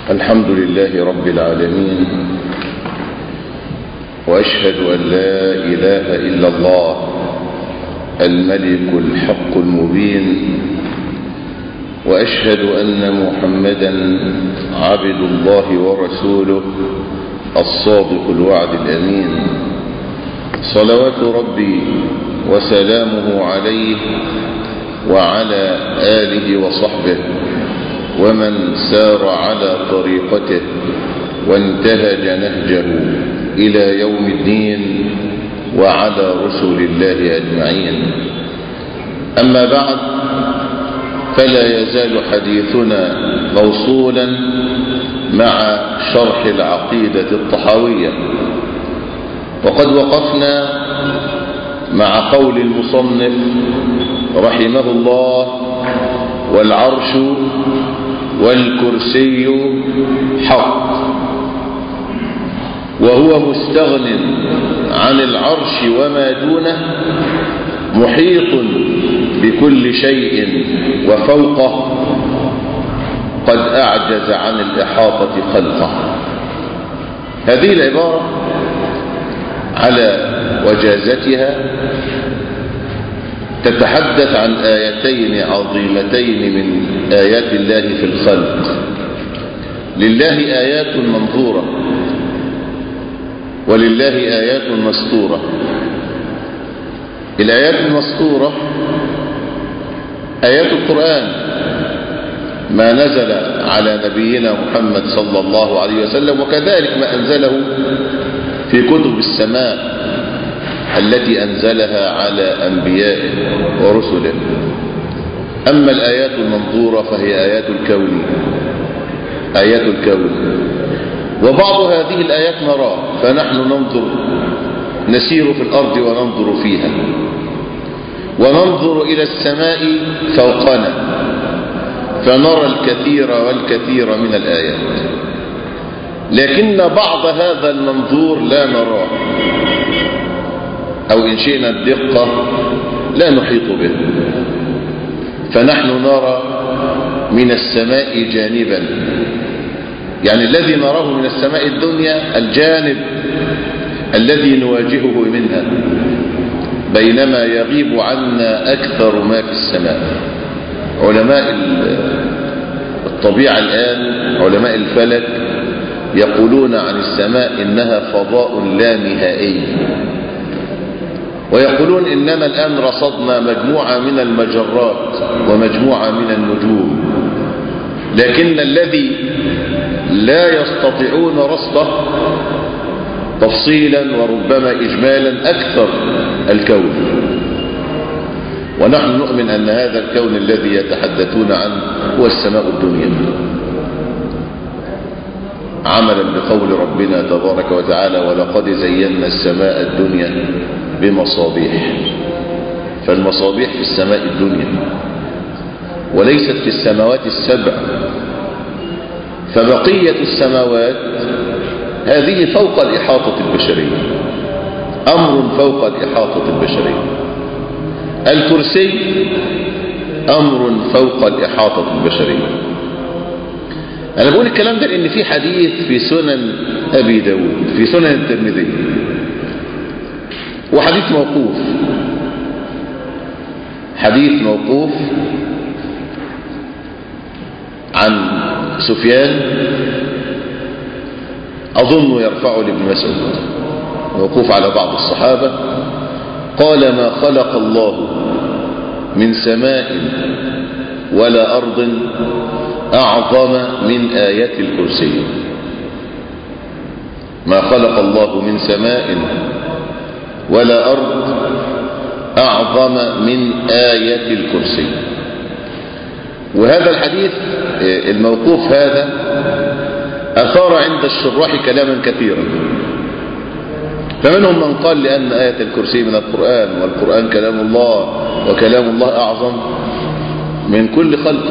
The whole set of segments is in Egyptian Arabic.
الحمد لله رب العالمين وأشهد أن لا إله إلا الله الملك الحق المبين وأشهد أن محمدا عبد الله ورسوله الصادق الوعد الأمين صلوات ربي وسلامه عليه وعلى آله وصحبه ومن سار على طريقته وانتهج نهجه إلى يوم الدين وعلى رسل الله أجمعين أما بعد فلا يزال حديثنا موصولا مع شرح العقيدة الطحاوية وقد وقفنا مع قول المصنف رحمه الله والعرش والكرسي حق وهو مستغن عن العرش وما دونه محيط بكل شيء وفوقه قد أعجز عن الإحاطة خلقه هذه العبارة على وجازتها تتحدث عن آيتين عظيمتين من آيات الله في الخلق لله آيات منظورة ولله آيات مسطورة الآيات المسطورة آيات القرآن ما نزل على نبينا محمد صلى الله عليه وسلم وكذلك ما أنزله في كتب السماء التي أنزلها على أنبيائه ورسله أما الآيات المنظورة فهي آيات الكون آيات الكون وبعض هذه الآيات نراه فنحن ننظر نسير في الأرض وننظر فيها وننظر إلى السماء فوقنا فنرى الكثير والكثير من الآيات لكن بعض هذا المنظور لا نراه أو إن شئنا الدقة لا نحيط به فنحن نرى من السماء جانبا يعني الذي نراه من السماء الدنيا الجانب الذي نواجهه منها بينما يغيب عنا أكثر ما في السماء علماء الطبيعة الآن علماء الفلك يقولون عن السماء إنها فضاء لا نهائي ويقولون إننا الآن رصدنا مجموعة من المجرات ومجموعة من النجوم لكن الذي لا يستطيعون رصده تفصيلا وربما إجمالا أكثر الكون ونحن نؤمن أن هذا الكون الذي يتحدثون عنه هو السماء الدنيا عملا بقول ربنا تبارك وتعالى ولقد زينا السماء الدنيا بمصابيح فالمصابيح في السماء الدنيا وليست في السماوات السبع فبقية السماوات هذه فوق الإحاطة البشرية أمر فوق الإحاطة البشرية الكرسي أمر فوق الإحاطة البشرية أنا بقول الكلام ده لأن في حديث في سنن أبي داود في سنن الترمذي وحديث موقوف حديث موقوف عن سفيان أظن يرفعه لابن مسعود موقوف على بعض الصحابة قال ما خلق الله من سماء ولا أرض أعظم من آيات الكرسي ما خلق الله من سماء ولا أرض أعظم من آية الكرسي وهذا الحديث الموقوف هذا أثار عند الشراح كلاما كثيرا فمنهم من قال لأن آية الكرسي من القرآن والقرآن كلام الله وكلام الله أعظم من كل خلقه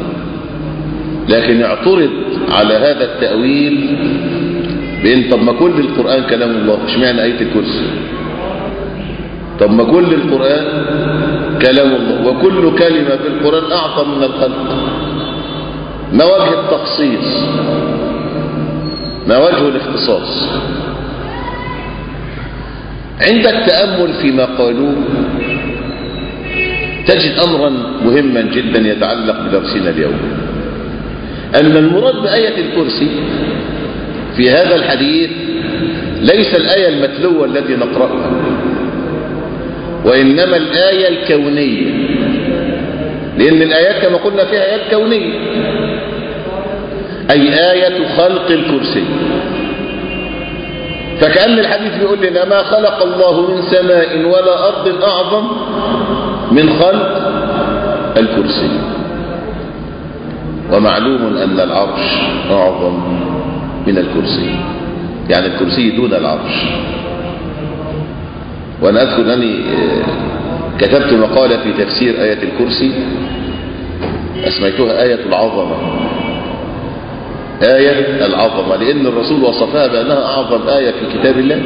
لكن اعترض على هذا التأويل بأن طب ما كل القرآن كلام الله اشمعنى آية الكرسي طب ما كل القرآن كلام الله وكل كلمة في القرآن أعظم من الخلق ما وجه التخصيص ما وجه الاختصاص عند التأمل فيما قالوه تجد أمرا مهما جدا يتعلق بدرسنا اليوم أن المراد بآية الكرسي في هذا الحديث ليس الآية المتلوة التي نقرأها وإنما الآية الكونية لأن الآيات كما قلنا فيها آيات كونية أي آية خلق الكرسي فكأن الحديث بيقول لنا ما خلق الله من سماء ولا أرض أعظم من خلق الكرسي ومعلوم أن العرش أعظم من الكرسي يعني الكرسي دون العرش وأنا أذكر أنني كتبت مقالة في تفسير آية الكرسي أسميتها آية العظمة آية العظمة لأن الرسول وصفها بأنها أعظم آية في كتاب الله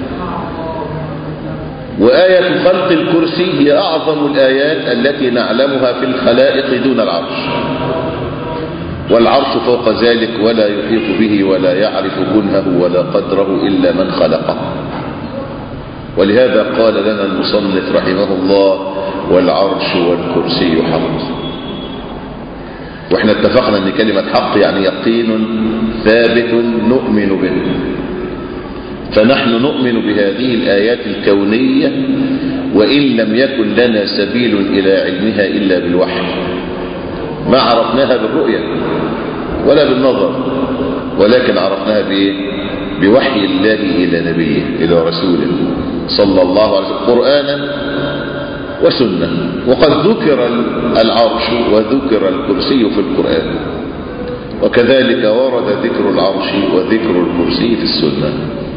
وآية خلق الكرسي هي أعظم الآيات التي نعلمها في الخلائق دون العرش والعرش فوق ذلك ولا يحيط به ولا يعرف كنهه ولا قدره إلا من خلقه ولهذا قال لنا المصنف رحمه الله والعرش والكرسي حق واحنا اتفقنا ان كلمة حق يعني يقين ثابت نؤمن به فنحن نؤمن بهذه الآيات الكونية وإن لم يكن لنا سبيل إلى علمها إلا بالوحي ما عرفناها بالرؤية ولا بالنظر ولكن عرفناها بإيه؟ بوحي الله إلى نبيه إلى رسوله صلى الله عليه وسلم قرآنا وسنة وقد ذكر العرش وذكر الكرسي في القرآن وكذلك ورد ذكر العرش وذكر الكرسي في السنة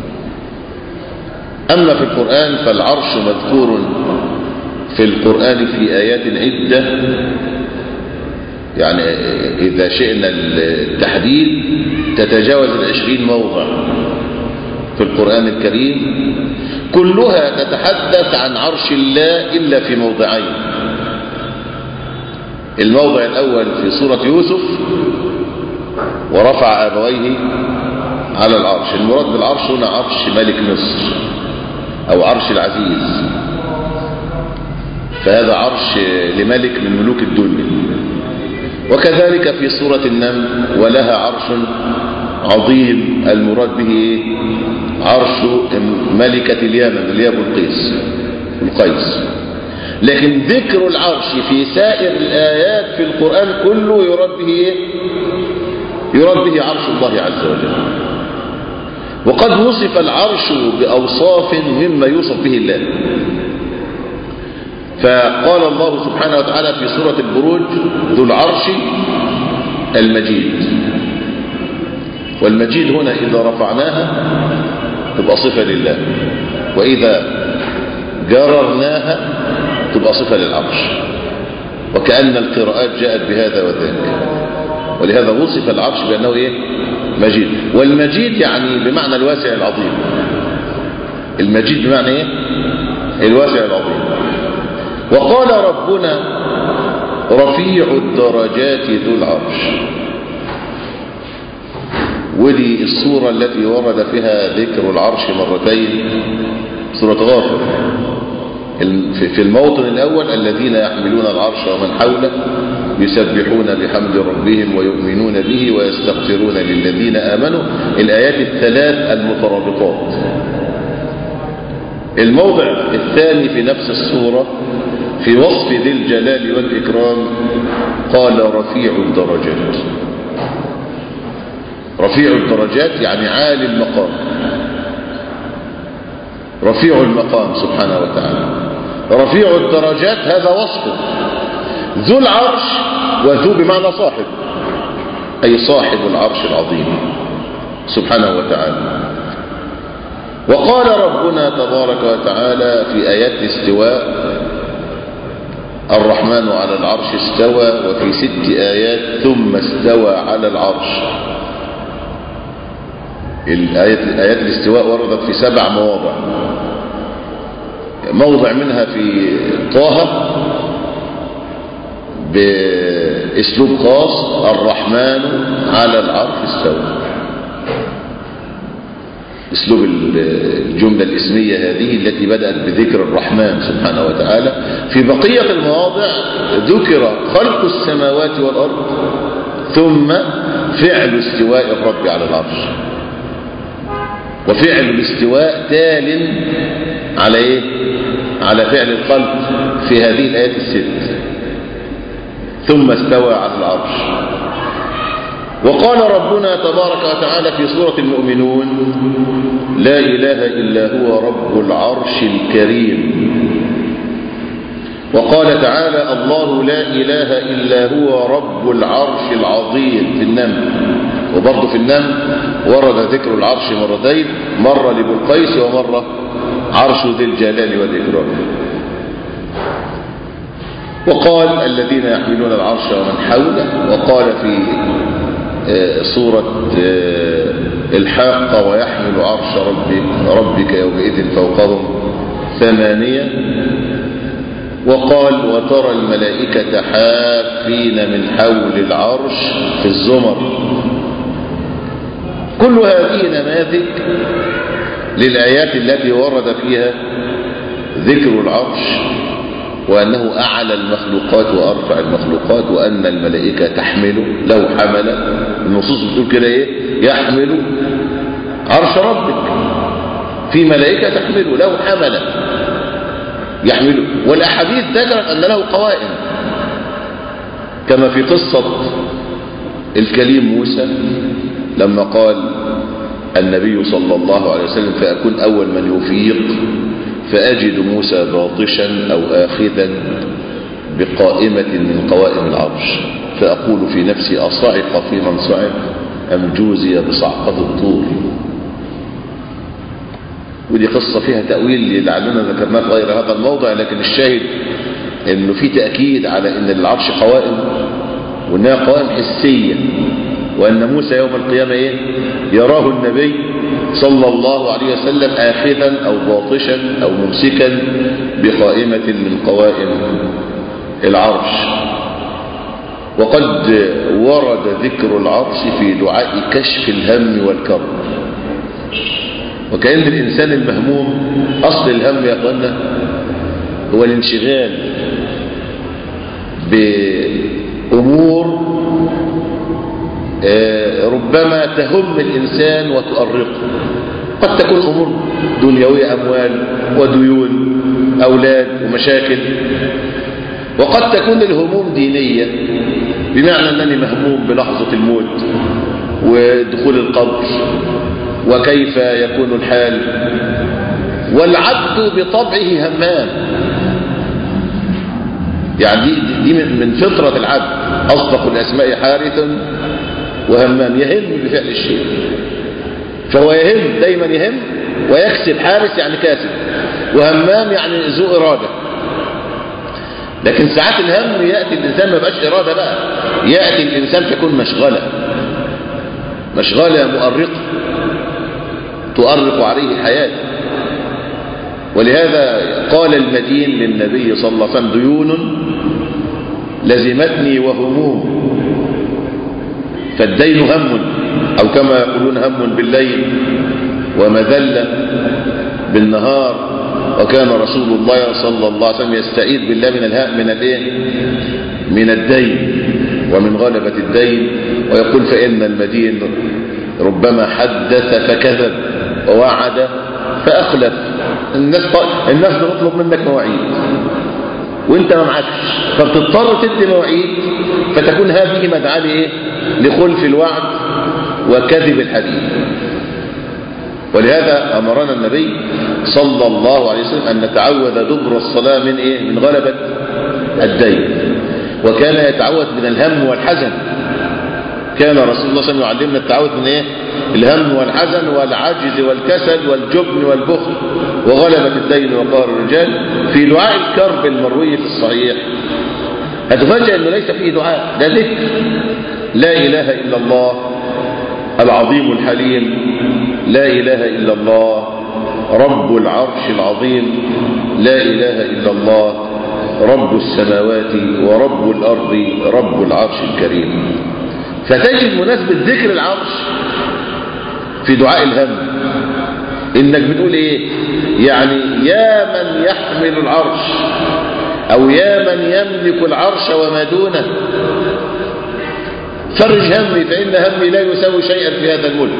أما في القرآن فالعرش مذكور في القرآن في آيات عدة يعني إذا شئنا التحديد تتجاوز العشرين موضع في القرآن الكريم كلها تتحدث عن عرش الله إلا في موضعين الموضع الأول في سورة يوسف ورفع أبويه على العرش المراد بالعرش هنا عرش ملك مصر أو عرش العزيز فهذا عرش لملك من ملوك الدنيا وكذلك في سورة النمل ولها عرش عظيم المراد به عرش ملكة اليمن اللي هي بلقيس القيس لكن ذكر العرش في سائر الآيات في القرآن كله يراد به إيه؟ يراد به عرش الله عز وجل وقد وصف العرش بأوصاف مما يوصف به الله فقال الله سبحانه وتعالى في سورة البروج ذو العرش المجيد والمجيد هنا إذا رفعناها تبقى صفة لله وإذا جررناها تبقى صفة للعرش وكأن القراءات جاءت بهذا وذاك ولهذا وصف العرش بأنه إيه مجيد والمجيد يعني بمعنى الواسع العظيم المجيد بمعنى إيه الواسع العظيم وقال ربنا رفيع الدرجات ذو العرش ودي الصورة التي ورد فيها ذكر العرش مرتين سورة غافر في الموطن الأول الذين يحملون العرش ومن حوله يسبحون بحمد ربهم ويؤمنون به ويستغفرون للذين آمنوا الآيات الثلاث المترابطات الموضع الثاني في نفس السورة في وصف ذي الجلال والإكرام قال رفيع الدرجات رفيع الدرجات يعني عالي المقام رفيع المقام سبحانه وتعالى رفيع الدرجات هذا وصفه ذو العرش وذو بمعنى صاحب أي صاحب العرش العظيم سبحانه وتعالى وقال ربنا تبارك وتعالى في آيات الاستواء الرحمن على العرش استوى وفي ست آيات ثم استوى على العرش الآيات, آيات الاستواء وردت في سبع مواضع موضع منها في طه باسلوب خاص الرحمن على العرش استوى اسلوب الجملة الاسمية هذه التي بدأت بذكر الرحمن سبحانه وتعالى في بقية المواضع ذكر خلق السماوات والأرض ثم فعل استواء الرب على العرش وفعل الاستواء تال على ايه على فعل الخلق في هذه الآيات الست ثم استوى على العرش وقال ربنا تبارك وتعالى في سورة المؤمنون لا إله إلا هو رب العرش الكريم وقال تعالى الله لا إله إلا هو رب العرش العظيم في النمل وبرضه في النمل ورد ذكر العرش مرتين مرة لابو القيس ومرة عرش ذي الجلال والإكرام وقال الذين يحملون العرش ومن حوله وقال في سورة الحاقة ويحمل عرش ربك, ربك يومئذ فوقهم ثمانية وقال وترى الملائكة حافين من حول العرش في الزمر كل هذه نماذج للآيات التي ورد فيها ذكر العرش وأنه أعلى المخلوقات وأرفع المخلوقات وأن الملائكة تحمله لو حمل النصوص بتقول كده إيه يحمل عرش ربك في ملائكة تحمله لو حمل يحمله والأحاديث ذكرت أن له قوائم كما في قصة الكليم موسى لما قال النبي صلى الله عليه وسلم فأكون أول من يفيق فأجد موسى باطشا أو آخذا بقائمة من قوائم العرش فأقول في نفسي أصعق في من صعق أم جوزي بصعقة الطور ودي قصة فيها تأويل لعلنا ذكرناه في غير هذا الموضع لكن الشاهد انه في تأكيد على ان العرش قوائم وانها قوائم حسية وان موسى يوم القيامة ايه يراه النبي صلى الله عليه وسلم آخذا أو باطشا أو ممسكا بقائمة من قوائم العرش وقد ورد ذكر العرش في دعاء كشف الهم والكرب وكأن الإنسان المهموم أصل الهم يا أخوانا هو الانشغال بأمور ربما تهم الإنسان وتؤرقه قد تكون أمور دنيوية أموال وديون أولاد ومشاكل وقد تكون الهموم دينية بمعنى أنني مهموم بلحظة الموت ودخول القبر وكيف يكون الحال والعبد بطبعه همام يعني دي, دي من فطرة العبد أصدق الأسماء حارث وهمام يهم بفعل الشيء فهو يهم دايما يهم ويكسب حارس يعني كاسب وهمام يعني ذو إرادة لكن ساعات الهم يأتي الإنسان ما بقاش إرادة بقى يأتي الإنسان تكون مشغلة مشغلة مؤرقة تؤرق عليه حياته ولهذا قال المدين للنبي صلى الله عليه وسلم ديون لزمتني وهموم فالدين هم أو كما يقولون هم بالليل ومذلة بالنهار وكان رسول الله صلى الله عليه وسلم يستعيذ بالله من الهاء من الايه من الدين ومن غلبة الدين ويقول فإن المدين ربما حدث فكذب ووعد فأخلف الناس الناس بتطلب منك مواعيد وانت ما معكش فبتضطر تدي مواعيد فتكون هذه مدعاة لايه لخلف الوعد وكذب الحديث ولهذا أمرنا النبي صلى الله عليه وسلم أن نتعوذ دبر الصلاة من إيه؟ من غلبة الدين وكان يتعوذ من الهم والحزن كان رسول الله صلى الله عليه وسلم يعلمنا التعوذ من إيه؟ الهم والحزن والعجز والكسل والجبن والبخل وغلبة الدين وقهر الرجال في دعاء الكرب المروي في الصحيح هتفاجأ أنه ليس فيه دعاء ده ذكر لا إله إلا الله العظيم الحليم لا إله إلا الله رب العرش العظيم لا إله إلا الله رب السماوات ورب الأرض رب العرش الكريم فتجد مناسبة ذكر العرش في دعاء الهم انك بتقول ايه يعني يا من يحمل العرش او يا من يملك العرش وما دونه فرج همي فان همي لا يساوي شيئا في هذا الملك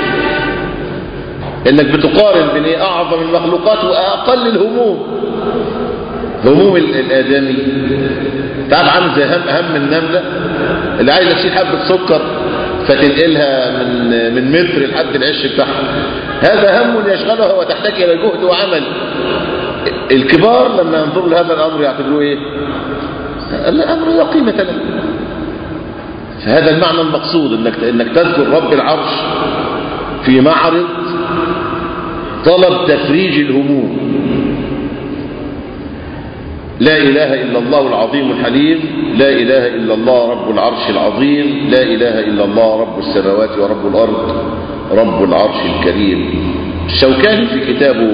انك بتقارن بين ايه اعظم المخلوقات واقل الهموم هموم الادمي تعرف عامل زي هم, هم النمله اللي عايزه تشيل حبه سكر فتنقلها من من متر لحد العش بتاعها هذا هم يشغلها وتحتاج الى جهد وعمل الكبار لما ينظروا لهذا الامر يعتبروه ايه الامر لا قيمه له فهذا المعنى المقصود انك انك تذكر رب العرش في معرض طلب تفريج الهموم لا إله إلا الله العظيم الحليم لا إله إلا الله رب العرش العظيم لا إله إلا الله رب السماوات ورب الأرض رب العرش الكريم الشوكاني في كتابه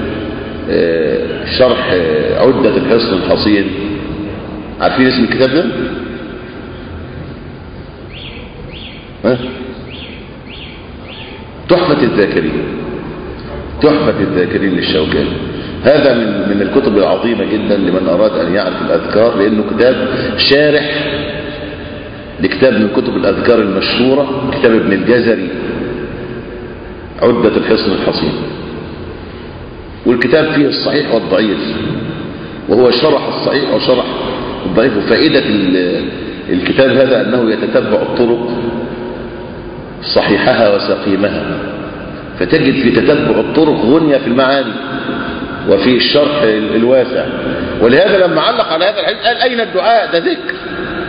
شرح عدة الحصن الحصين عارفين اسم الكتاب ده؟ ها؟ تحفة الذاكرين تحفة الذاكرين للشوكاني هذا من من الكتب العظيمة جدا لمن أراد أن يعرف الأذكار لأنه كتاب شارح لكتاب من كتب الأذكار المشهورة كتاب ابن الجزري عدة الحصن الحصين والكتاب فيه الصحيح والضعيف وهو شرح الصحيح وشرح الضعيف وفائدة الكتاب هذا أنه يتتبع الطرق صحيحها وسقيمها فتجد في تتبع الطرق غنية في المعاني وفي الشرح الواسع ولهذا لما علق على هذا الحديث قال أين الدعاء ده ذكر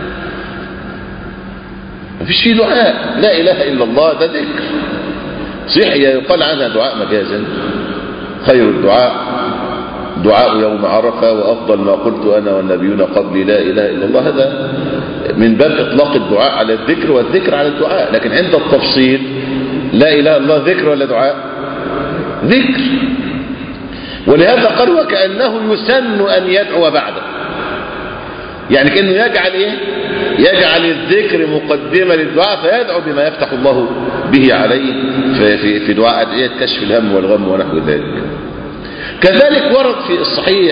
ما فيش فيه دعاء لا إله إلا الله ده ذكر صحيح يقال عنها دعاء مجازا خير الدعاء دعاء يوم عرفة وأفضل ما قلت أنا والنبيون قبلي لا إله إلا الله هذا من باب إطلاق الدعاء على الذكر والذكر على الدعاء لكن عند التفصيل لا إله إلا الله ذكر ولا دعاء ذكر ولهذا قال وكأنه يسن أن يدعو بعده يعني كأنه يجعل إيه يجعل الذكر مقدمة للدعاء فيدعو بما يفتح الله به عليه في, في, في دعاء أدعية كشف الهم والغم ونحو ذلك كذلك ورد في الصحيح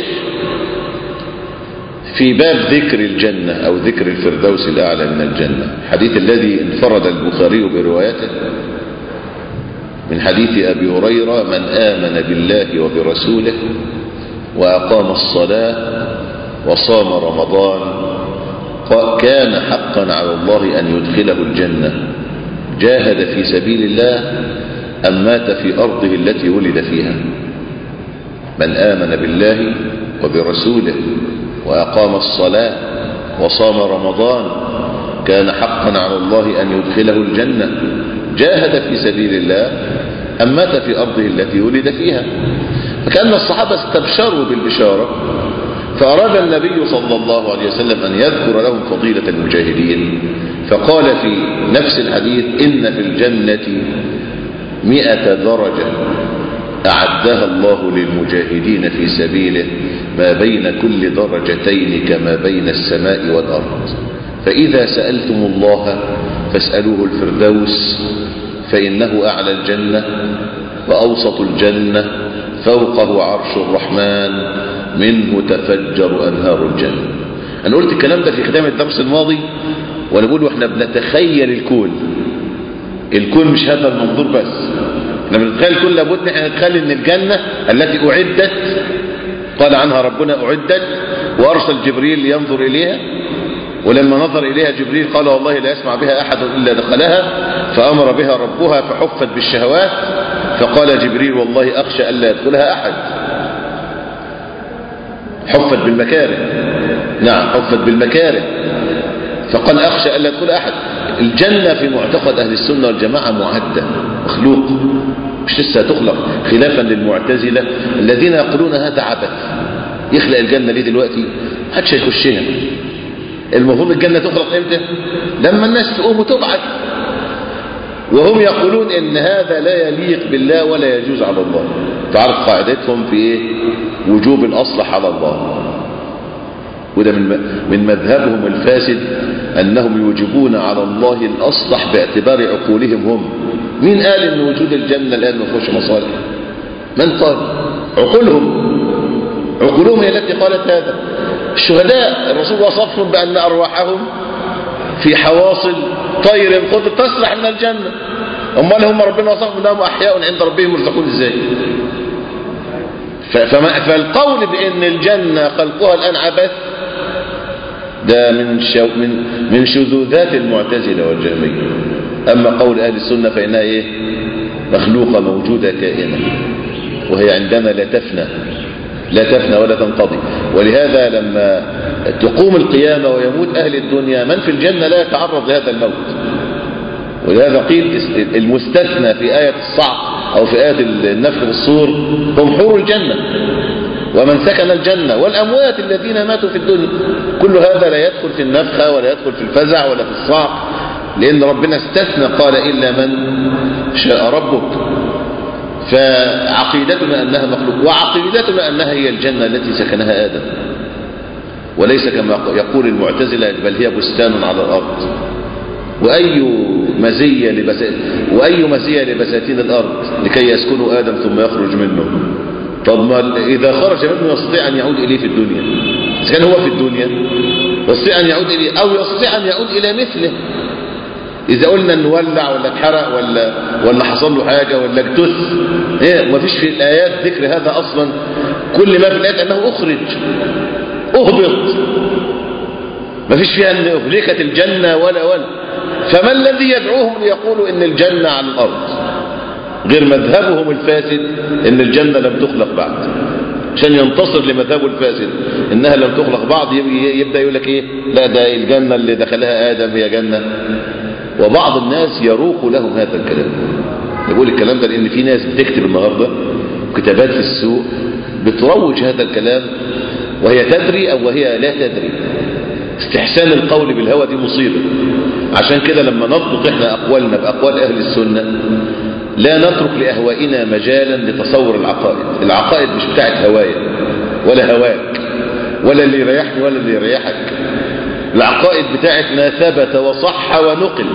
في باب ذكر الجنة أو ذكر الفردوس الأعلى من الجنة حديث الذي انفرد البخاري بروايته من حديث أبي هريرة من آمن بالله وبرسوله وأقام الصلاة وصام رمضان كان حقا على الله أن يدخله الجنة جاهد في سبيل الله أم مات في أرضه التي ولد فيها من آمن بالله وبرسوله وأقام الصلاة وصام رمضان كان حقا على الله أن يدخله الجنة جاهد في سبيل الله أم مات في أرضه التي ولد فيها فكأن الصحابة استبشروا بالبشارة فأراد النبي صلى الله عليه وسلم أن يذكر لهم فضيلة المجاهدين فقال في نفس الحديث إن في الجنة مئة درجة أعدها الله للمجاهدين في سبيله ما بين كل درجتين كما بين السماء والأرض فإذا سألتم الله فاسألوه الفردوس فإنه أعلى الجنة وأوسط الجنة فوقه عرش الرحمن منه تفجر أنهار الجنة أنا قلت الكلام ده في ختام الدرس الماضي وأنا بقول وإحنا بنتخيل الكون الكون مش هذا المنظور بس احنا بنتخيل الكون لابد احنا نتخيل ان الجنة التي أعدت قال عنها ربنا أعدت وأرسل جبريل لينظر إليها ولما نظر إليها جبريل قال والله لا يسمع بها أحد إلا دخلها فأمر بها ربها فحفت بالشهوات فقال جبريل والله أخشى ألا يدخلها أحد حفت بالمكاره نعم حفت بالمكاره فقال أخشى ألا يدخل أحد الجنة في معتقد أهل السنة والجماعة معدة مخلوق مش لسه تخلق خلافا للمعتزلة الذين يقولون هذا عبث يخلق الجنة ليه دلوقتي محدش هيخشها المفروض الجنة تخلق امتى لما الناس تقوم وتبعث وهم يقولون ان هذا لا يليق بالله ولا يجوز على الله تعرف قاعدتهم في ايه وجوب الاصلح على الله وده من من مذهبهم الفاسد انهم يوجبون على الله الاصلح باعتبار عقولهم هم مين قال ان وجود الجنة الان ما فيهوش مصالح من قال عقولهم عقولهم هي التي قالت هذا الشهداء الرسول وصفهم بأن أرواحهم في حواصل طير خضر تسرح من الجنة أمال هم ربنا وصفهم أنهم أحياء عند ربهم يرزقون إزاي فالقول بأن الجنة خلقها الآن عبث ده من شو من من شذوذات المعتزلة والجهمية أما قول أهل السنة فإنها إيه مخلوقة موجودة كائنة وهي عندنا لا تفنى لا تفنى ولا تنقضي ولهذا لما تقوم القيامة ويموت أهل الدنيا من في الجنة لا يتعرض لهذا الموت ولهذا قيل المستثنى في آية الصعق أو في آية النفخ بالصور هم حور الجنة ومن سكن الجنة والأموات الذين ماتوا في الدنيا كل هذا لا يدخل في النفخة ولا يدخل في الفزع ولا في الصعق لأن ربنا استثنى قال إلا من شاء ربك فعقيدتنا أنها مخلوق وعقيدتنا أنها هي الجنة التي سكنها آدم وليس كما يقول المعتزلة بل هي بستان على الأرض وأي مزية لبسات وأي مزية لبساتين الأرض لكي يسكنوا آدم ثم يخرج منه طب ما إذا خرج منه يستطيع أن يعود إليه في الدنيا إذا كان هو في الدنيا يستطيع أن يعود إليه أو يستطيع أن يعود إلى مثله إذا قلنا أن ولع ولا اتحرق ولا ولا حصل له حاجة ولا اجتث إيه ما فيش في الآيات ذكر هذا أصلا كل ما في الآيات أنه أخرج أهبط ما فيش فيها أن أهلكت الجنة ولا ولا فما الذي يدعوهم ليقولوا أن الجنة على الأرض غير مذهبهم الفاسد أن الجنة لم تخلق بعد عشان ينتصر لمذهبه الفاسد انها لم تخلق بعض يبدا يقول لك ايه لا ده الجنه اللي دخلها ادم هي جنه وبعض الناس يروق لهم هذا الكلام يقول الكلام ده لان في ناس بتكتب النهارده كتابات في السوق بتروج هذا الكلام وهي تدري او وهي لا تدري استحسان القول بالهوى دي مصيبه عشان كده لما نضبط احنا اقوالنا باقوال اهل السنه لا نترك لأهوائنا مجالا لتصور العقائد العقائد مش بتاعت هوايا ولا هواك ولا اللي يريحني ولا اللي يريحك العقائد بتاعت ما ثبت وصح ونقل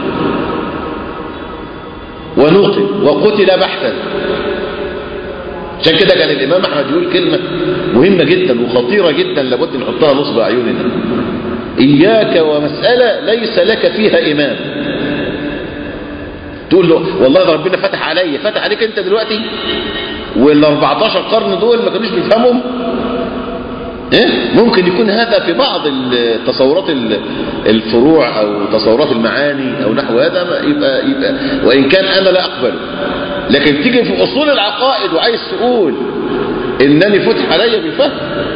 ونقل وقتل بحثا عشان كده كان الإمام أحمد يقول كلمة مهمة جدا وخطيرة جدا لابد نحطها نصب أعيننا إياك ومسألة ليس لك فيها إمام تقول له والله ده ربنا فتح عليا فتح عليك انت دلوقتي وال 14 قرن دول ما كانوش بيفهمهم ايه ممكن يكون هذا في بعض التصورات الفروع او تصورات المعاني او نحو هذا يبقى يبقى وان كان انا لا اقبله لكن تيجي في اصول العقائد وعايز تقول انني فتح عليا بالفهم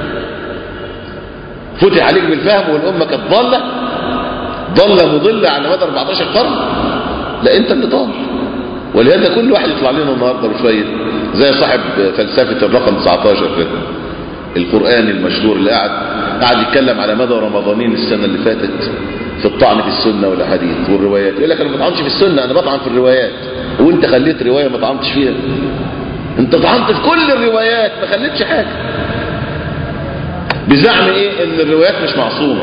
فتح عليك بالفهم والامه كانت ضاله ضاله مضله على مدى 14 قرن لا انت اللي ضال ولهذا كل واحد يطلع لنا النهارده بشويه زي صاحب فلسفه الرقم 19 كده القرآن المشهور اللي قاعد قاعد يتكلم على مدى رمضانين السنة اللي فاتت في الطعن في السنة والأحاديث والروايات يقول لك أنا ما بطعنش في السنة أنا بطعن في الروايات وأنت خليت رواية ما طعنتش فيها أنت طعنت في كل الروايات ما خليتش حاجة بزعم إيه إن الروايات مش معصومة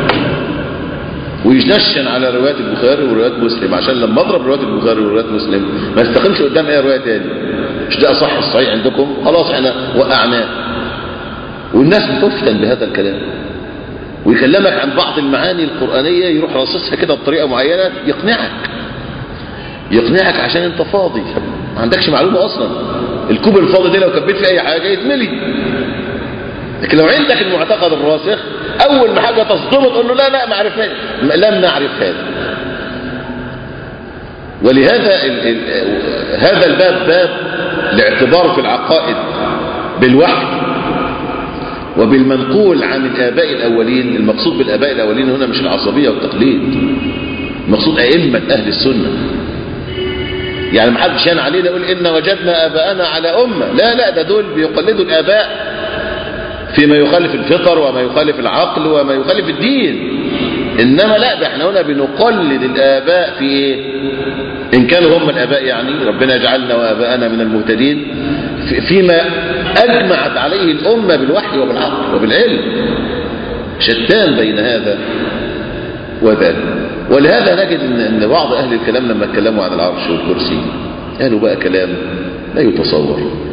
وينشن على روايات البخاري وروايات مسلم عشان لما اضرب روايات البخاري وروايات مسلم ما يستقيمش قدام اي روايه تاني مش ده اصح الصحيح عندكم خلاص احنا وقعناه والناس بتفتن بهذا الكلام ويكلمك عن بعض المعاني القرآنية يروح راصصها كده بطريقة معينة يقنعك يقنعك عشان انت فاضي ما عندكش معلومة اصلا الكوب الفاضي ده لو كبيت فيه اي حاجة يتملي لكن لو عندك المعتقد الراسخ اول ما حاجة تصدمه تقول له لا لا ما عرفناش لم نعرف هذا ولهذا ال ال هذا الباب باب لاعتبار في العقائد بالوحي وبالمنقول عن الآباء الأولين المقصود بالآباء الأولين هنا مش العصبية والتقليد المقصود أئمة أهل السنة يعني ما حدش يان علينا يقول إن وجدنا آباءنا على أمة لا لا ده دول بيقلدوا الآباء فيما يخالف الفطر وما يخالف العقل وما يخالف الدين إنما لا ده احنا هنا بنقلد الآباء في إيه إن كانوا هم الآباء يعني ربنا يجعلنا وآباءنا من المهتدين فيما أجمعت عليه الأمة بالوحي وبالعقل وبالعلم شتان بين هذا وذاك ولهذا نجد أن بعض أهل الكلام لما اتكلموا عن العرش والكرسي قالوا بقى كلام لا يتصور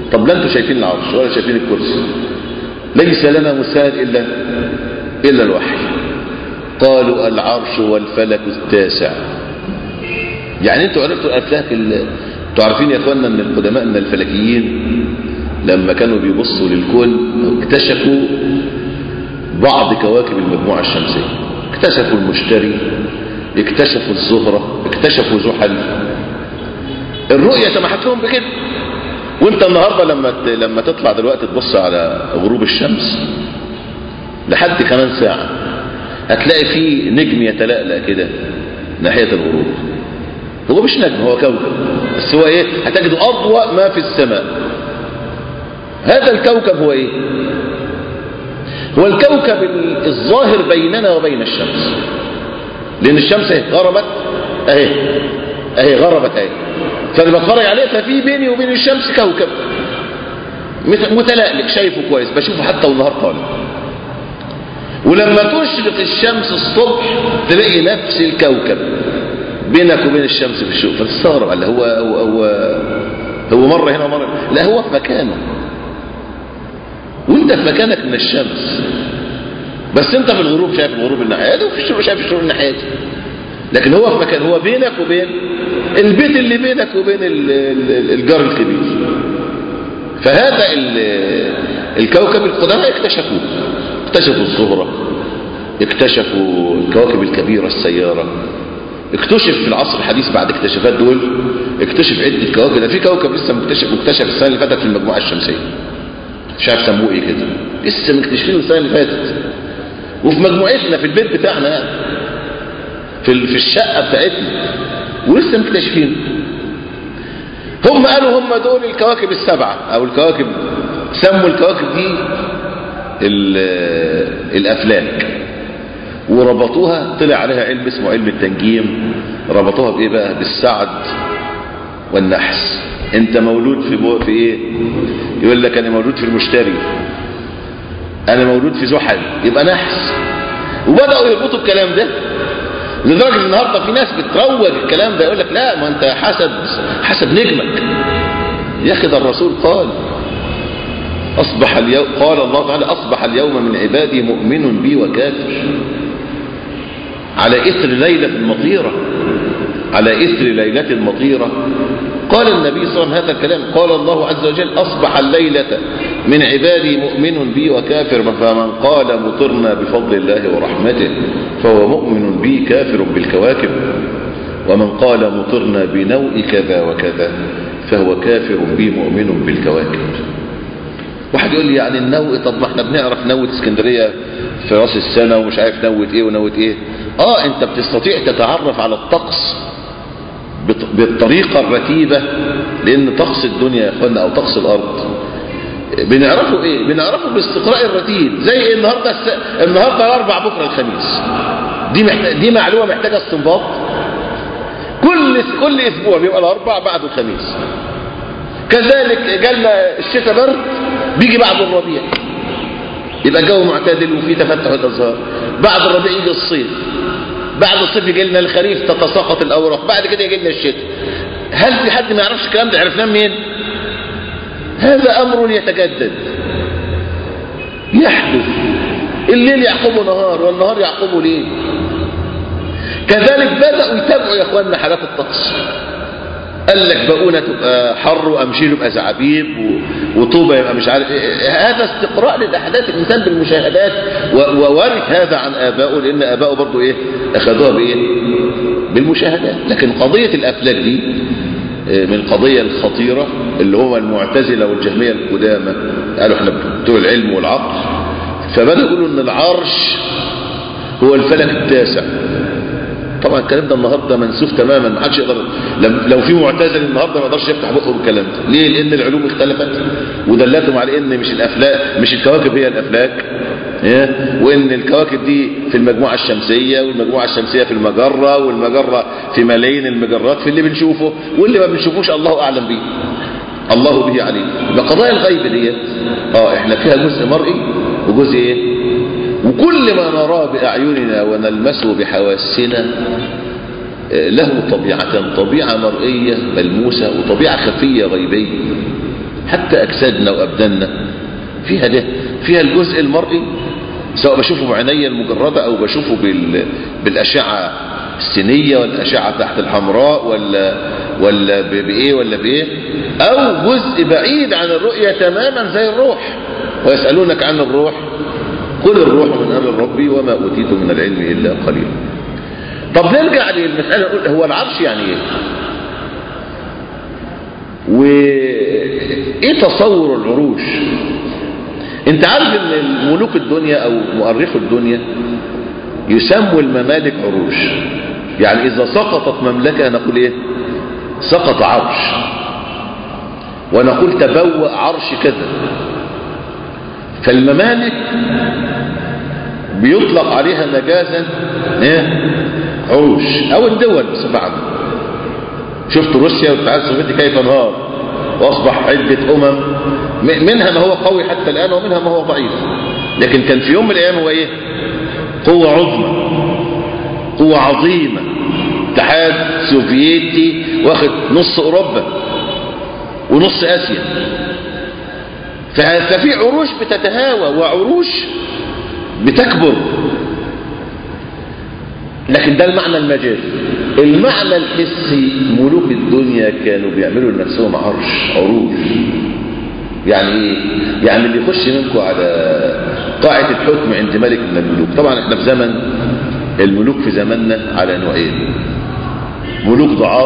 طب لا انتوا شايفين العرش ولا شايفين الكرسي ليس لنا مثال إلا إلا الوحي قالوا العرش والفلك التاسع يعني انتوا عرفتوا الافلاك ال- انتوا عارفين يا اخوانا ان القدماء من الفلكيين لما كانوا بيبصوا للكون اكتشفوا بعض كواكب المجموعة الشمسية اكتشفوا المشتري اكتشفوا الزهرة اكتشفوا زحل الرؤية سمحت لهم بكده وانت النهاردة لما ت- لما تطلع دلوقتي تبص على غروب الشمس لحد كمان ساعة هتلاقي فيه نجم يتلألأ كده ناحية الغروب هو مش نجم هو كوكب بس هو ايه هتجد اضوأ ما في السماء هذا الكوكب هو ايه هو الكوكب ال- الظاهر بيننا وبين الشمس لان الشمس اهي غربت اهي اهي غربت اهي فانا بتفرج عليه ففي بيني وبين الشمس كوكب مث- متلألئ شايفه كويس بشوفه حتى والنهار طالع ولما تشرق الشمس الصبح تلاقي نفس الكوكب بينك وبين الشمس في الشوق فتستغرب قال هو هو هو هو مرة هنا ومرة لا هو في مكانه وانت في مكانك من الشمس بس انت في الغروب شايف الغروب الناحية دي وفي الشروق شايف الشروق الناحية دي لكن هو في مكان هو بينك وبين البيت اللي بينك وبين ال- ال- الجار الكبير فهذا ال- الكوكب القدماء اكتشفوه اكتشفوا الزهرة اكتشفوا الكواكب الكبيرة السيارة اكتشف في العصر الحديث بعد اكتشافات دول اكتشف عدة كواكب ده في كوكب لسه مكتشف مكتشف السنة اللي فاتت في المجموعة الشمسية مش عارف سموه ايه كده لسه مكتشفينه السنة اللي فاتت وفي مجموعتنا في البيت بتاعنا يعني في ال- في الشقة بتاعتنا ولسه مكتشفينه هم قالوا هم دول الكواكب السبعة او الكواكب سموا الكواكب دي ال- الافلاك وربطوها طلع عليها علم اسمه علم التنجيم ربطوها بايه بقى بالسعد والنحس انت مولود في بو في ايه يقول لك انا مولود في المشتري انا مولود في زحل يبقى نحس وبداوا يربطوا الكلام ده لدرجه ان النهارده في ناس بتروج الكلام ده يقول لك لا ما انت حسب حسب نجمك يا اخي ده الرسول قال اصبح اليوم قال الله تعالى اصبح اليوم من عبادي مؤمن بي وكافر على اثر ليله المطيره على اثر ليله مطيره قال النبي صلى الله عليه وسلم هذا الكلام قال الله عز وجل اصبح الليله من عبادي مؤمن بي وكافر فمن قال مطرنا بفضل الله ورحمته فهو مؤمن بي كافر بالكواكب ومن قال مطرنا بنوء كذا وكذا فهو كافر بي مؤمن بالكواكب واحد يقول لي يعني النوء طب ما احنا بنعرف نوة اسكندرية في راس السنة ومش عارف نوة ايه ونوة ايه اه انت بتستطيع تتعرف على الطقس بط- بالطريقة الرتيبة لان طقس الدنيا يا اخوانا او طقس الارض بنعرفه ايه بنعرفه باستقراء الرتيب زي إيه النهاردة الس... النهاردة الاربع بكرة الخميس دي محتاج... دي معلومة محتاجة استنباط كل كل اسبوع بيبقى الاربع بعد الخميس كذلك جالنا الشتاء برد بيجي بعد الربيع يبقى الجو معتدل وفيه تفتح الازهار بعد الربيع يجي الصيف بعد الصيف يجي لنا الخريف تتساقط الاوراق بعد كده يجي لنا الشتاء هل في حد ما يعرفش الكلام ده عرفناه منين هذا امر يتجدد يحدث الليل يعقبه نهار والنهار يعقبه ليل كذلك بدأوا يتابعوا يا اخواننا حالات الطقس قال لك بقونة تبقى حر وامشيل يبقى زعابيب و- وطوبة يبقى مش عارف إيه. هذا استقراء للاحداث الانسان بالمشاهدات و- وورث هذا عن ابائه لان ابائه برضه ايه اخذوها بايه بالمشاهدات لكن قضية الافلاك دي آه، من القضية الخطيرة اللي هو المعتزلة والجهمية القدامى قالوا احنا بتوع العلم والعقل فبدأوا يقولوا ان العرش هو الفلك التاسع طبعا الكلام ده النهارده منسوخ تماما ما حدش يقدر لم- لو في معتزل النهارده ما يقدرش يفتح بقه بالكلام ده ليه لان العلوم اختلفت ودلتهم على ان مش الافلاك مش الكواكب هي الافلاك إيه؟ وان الكواكب دي في المجموعه الشمسيه والمجموعه الشمسيه في المجره والمجره في ملايين المجرات في اللي بنشوفه واللي ما بنشوفوش الله اعلم بيه الله به عليم يبقى قضايا الغيب ديت اه احنا فيها جزء مرئي وجزء ايه وكل ما نراه بأعيننا ونلمسه بحواسنا له طبيعتان طبيعة مرئية ملموسة وطبيعة خفية غيبية حتى أجسادنا وأبداننا فيها ده فيها الجزء المرئي سواء بشوفه بعيني المجردة أو بشوفه بال... بالأشعة السينية والأشعة تحت الحمراء ولا ولا ب- بإيه ولا بإيه أو جزء بعيد عن الرؤية تماما زي الروح ويسألونك عن الروح قل الروح من أمر ربي وما أوتيت من العلم إلا قليلا طب نرجع للمسألة نقول هو العرش يعني إيه وإيه تصور العروش انت عارف ان الملوك الدنيا او مؤرخو الدنيا يسموا الممالك عروش يعني اذا سقطت مملكة نقول ايه سقط عرش ونقول تبوأ عرش كذا فالممالك بيطلق عليها مجازا ايه عروش او الدول بصفة عامة شفت روسيا والاتحاد السوفيتي كيف انهار واصبح عدة امم م- منها ما هو قوي حتى الان ومنها ما هو ضعيف لكن كان في يوم من الايام هو ايه قوة عظمى قوة عظيمة اتحاد سوفيتي واخد نص اوروبا ونص اسيا ف- ففي عروش بتتهاوى وعروش بتكبر لكن ده المعنى المجازي المعنى الحسي ملوك الدنيا كانوا بيعملوا لنفسهم عرش عروش يعني ايه يعني اللي يخش منكم على قاعة الحكم عند ملك من الملوك طبعا احنا في زمن الملوك في زماننا على نوعين ملوك ضعاف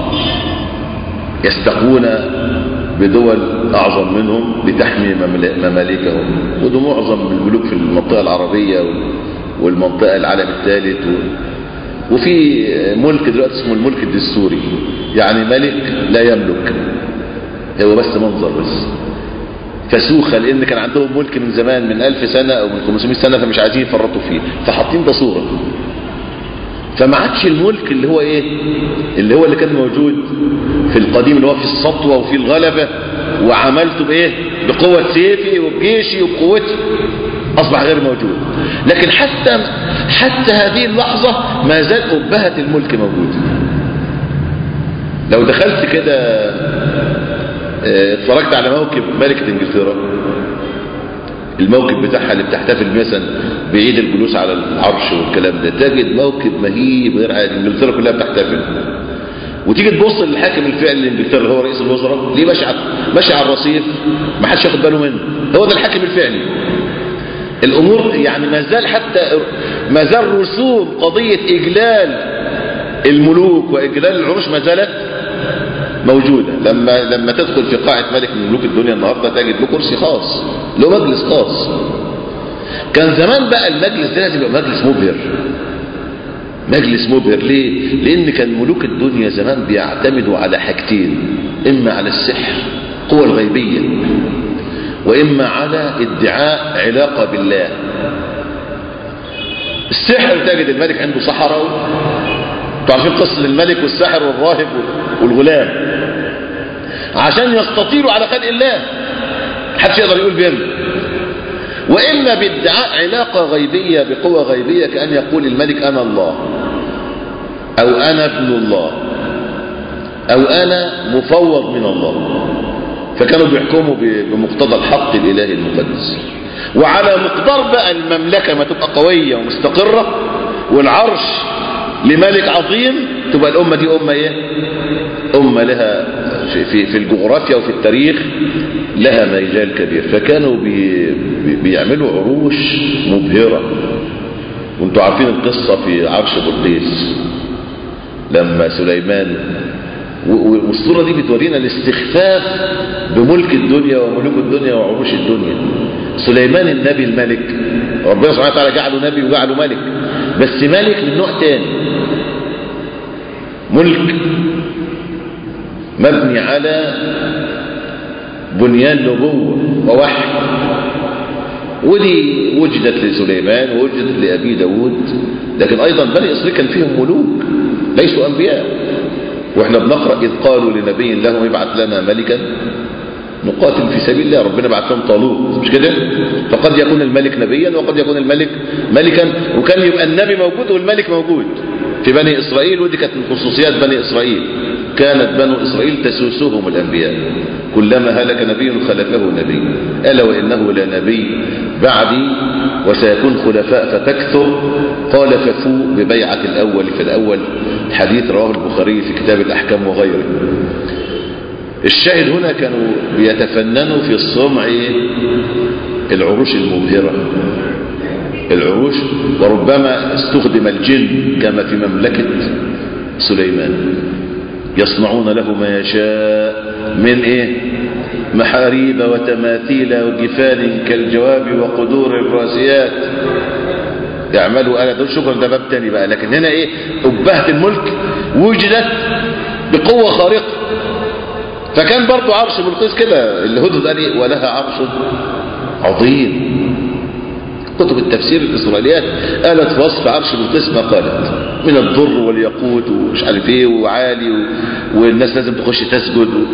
يستقون بدول أعظم منهم لتحمي ممل- ممالكهم وده معظم الملوك في المنطقة العربية وال- والمنطقة العالم الثالث و- وفي ملك دلوقتي اسمه الملك الدستوري يعني ملك لا يملك هو بس منظر بس فسوخة لان كان عندهم ملك من زمان من ألف سنة او من 500 سنة فمش عايزين يفرطوا فيه فحاطين ده صورة فما عادش الملك اللي هو ايه اللي هو اللي كان موجود في القديم اللي هو في السطوة وفي الغلبة وعملته بايه بقوة سيفي وبجيشي وبقوتي اصبح غير موجود لكن حتى حتى هذه اللحظة ما زال أبهة الملك موجود لو دخلت كده اه، اتفرجت على موكب ملكة انجلترا الموكب بتاعها اللي بتحتفل مثلا بعيد الجلوس على العرش والكلام ده تجد موكب مهيب غير عادي انجلترا كلها بتحتفل وتيجي تبص للحاكم الفعلي لانجلترا اللي هو رئيس الوزراء ليه ماشي على ماشي على الرصيف ما حدش ياخد باله منه هو ده الحاكم الفعلي الامور يعني ما زال حتى ما زال رسوم قضيه اجلال الملوك واجلال العروش ما زالت موجودة لما لما تدخل في قاعة ملك من ملوك الدنيا النهاردة تجد له كرسي خاص له مجلس خاص كان زمان بقى المجلس ده لازم يبقى مجلس مبهر مجلس مبهر ليه لان كان ملوك الدنيا زمان بيعتمدوا على حاجتين اما على السحر قوة الغيبية واما على ادعاء علاقة بالله السحر تجد الملك عنده سحرة تعرفين قصة الملك والساحر والراهب والغلام عشان يستطيلوا على خلق الله محدش يقدر يقول بهم وإما بادعاء علاقة غيبية بقوة غيبية كأن يقول الملك أنا الله أو أنا ابن الله أو أنا مفوض من الله فكانوا بيحكموا بمقتضى الحق الإلهي المقدس وعلى مقدار بقى المملكة ما تبقى قوية ومستقرة والعرش لملك عظيم تبقى الأمة دي أمة إيه أمة لها في, في, في الجغرافيا وفي التاريخ لها مجال كبير فكانوا بي بي بيعملوا عروش مبهرة وانتوا عارفين القصة في عرش بلقيس لما سليمان والصورة دي بتورينا الاستخفاف بملك الدنيا وملوك الدنيا وعروش الدنيا سليمان النبي الملك ربنا سبحانه وتعالى جعله نبي وجعله ملك بس ملك من نوع تاني ملك مبني على بنيان نبوة ووحي ودي وجدت لسليمان ووجدت لأبي داود لكن أيضا بني إسرائيل كان فيهم ملوك ليسوا أنبياء واحنا بنقرأ إذ قالوا لنبي لهم ابعث لنا ملكا نقاتل في سبيل الله ربنا بعث لهم طالوت مش كده فقد يكون الملك نبيا وقد يكون الملك ملكا وكان يبقى النبي موجود والملك موجود في بني إسرائيل ودي كانت من خصوصيات بني إسرائيل كانت بنو إسرائيل تسوسهم الأنبياء كلما هلك نبي خلفه نبي ألا وإنه لنبي بعدي وسيكون خلفاء فتكثر قال ففوا ببيعة الأول في الأول حديث رواه البخاري في كتاب الأحكام وغيره الشاهد هنا كانوا بيتفننوا في الصنع العروش المبهرة العروش وربما استخدم الجن كما في مملكة سليمان يصنعون له ما يشاء من ايه محاريب وتماثيل وجفان كالجواب وقدور الراسيات يعملوا آلة دول شكرا ده باب تاني بقى لكن هنا ايه أبهة الملك وجدت بقوة خارقة فكان برضو عرش بلقيس كده الهدهد قال ايه ولها عرش عظيم كتب التفسير الإسرائيليات قالت وصف عرش بلقيس ما قالت من الضر والياقوت ومش عارف ايه وعالي و... والناس لازم تخش تسجد و...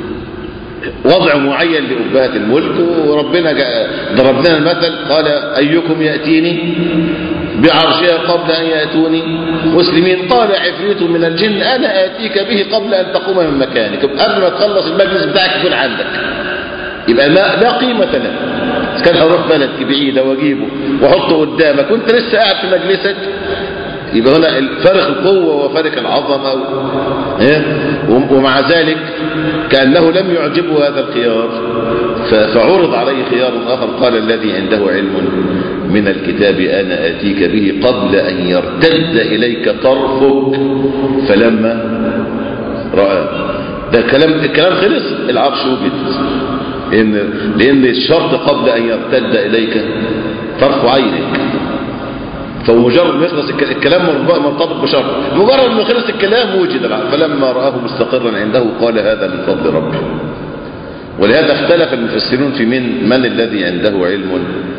وضع معين لأبهة الملك وربنا جاء ضرب لنا المثل قال أيكم يأتيني بعرشها قبل أن يأتوني مسلمين قال عفريت من الجن أنا آتيك به قبل أن تقوم من مكانك قبل ما تخلص المجلس بتاعك يكون عندك يبقى لا, لا قيمة له كان هروح بلد بعيدة واجيبه واحطه قدامك وانت لسه قاعد في مجلسك يبقى هنا فارق القوة وفارق العظمة و... إيه؟ ومع ذلك كأنه لم يعجبه هذا الخيار فعرض عليه خيار آخر قال الذي عنده علم من الكتاب أنا آتيك به قبل أن يرتد إليك طرفك فلما رأى ده الكلام الكلام خلص العرش وجد لأن, لأن الشرط قبل أن يرتد إليك طرف عينك فمجرد ما يخلص الكلام مرتبط بشرط مجرد ما خلص الكلام وجد العقل فلما رآه مستقرا عنده قال هذا من فضل ربي ولهذا اختلف المفسرون في من من الذي عنده علم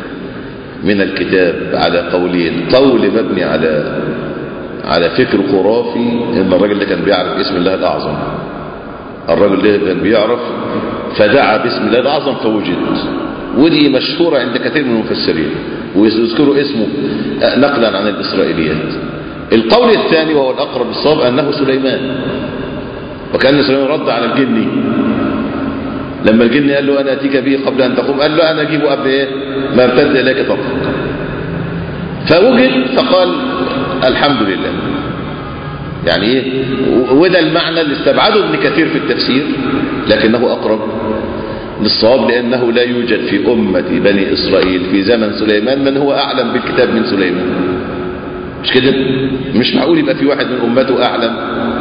من الكتاب على قولين قول مبني على على فكر خرافي ان الراجل ده كان بيعرف اسم الله الاعظم الراجل ده كان بيعرف فدعا باسم الله الاعظم فوجد ودي مشهورة عند كثير من المفسرين ويذكروا اسمه نقلا عن الإسرائيليات القول الثاني وهو الأقرب الصواب أنه سليمان وكأن سليمان رد على الجني لما الجن قال له أنا أتيك به قبل أن تقوم قال له أنا أجيبه قبل إيه ما ارتد إليك طرفك فوجد فقال الحمد لله يعني ايه وده المعنى اللي استبعده ابن كثير في التفسير لكنه أقرب للصواب لأنه لا يوجد في أمة بني إسرائيل في زمن سليمان من هو أعلم بالكتاب من سليمان مش كده مش معقول يبقى في واحد من أمته أعلم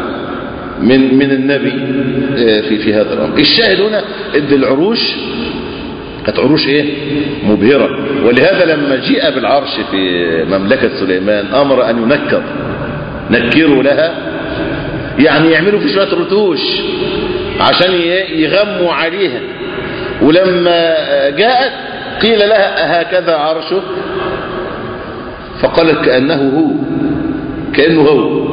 من من النبي في في هذا الأمر الشاهد هنا ان العروش كانت عروش ايه مبهرة ولهذا لما جيء بالعرش في مملكة سليمان أمر أن ينكر نكروا لها يعني يعملوا في شوية رتوش عشان يغموا عليها ولما جاءت قيل لها هكذا عرشه فقالت كأنه هو كأنه هو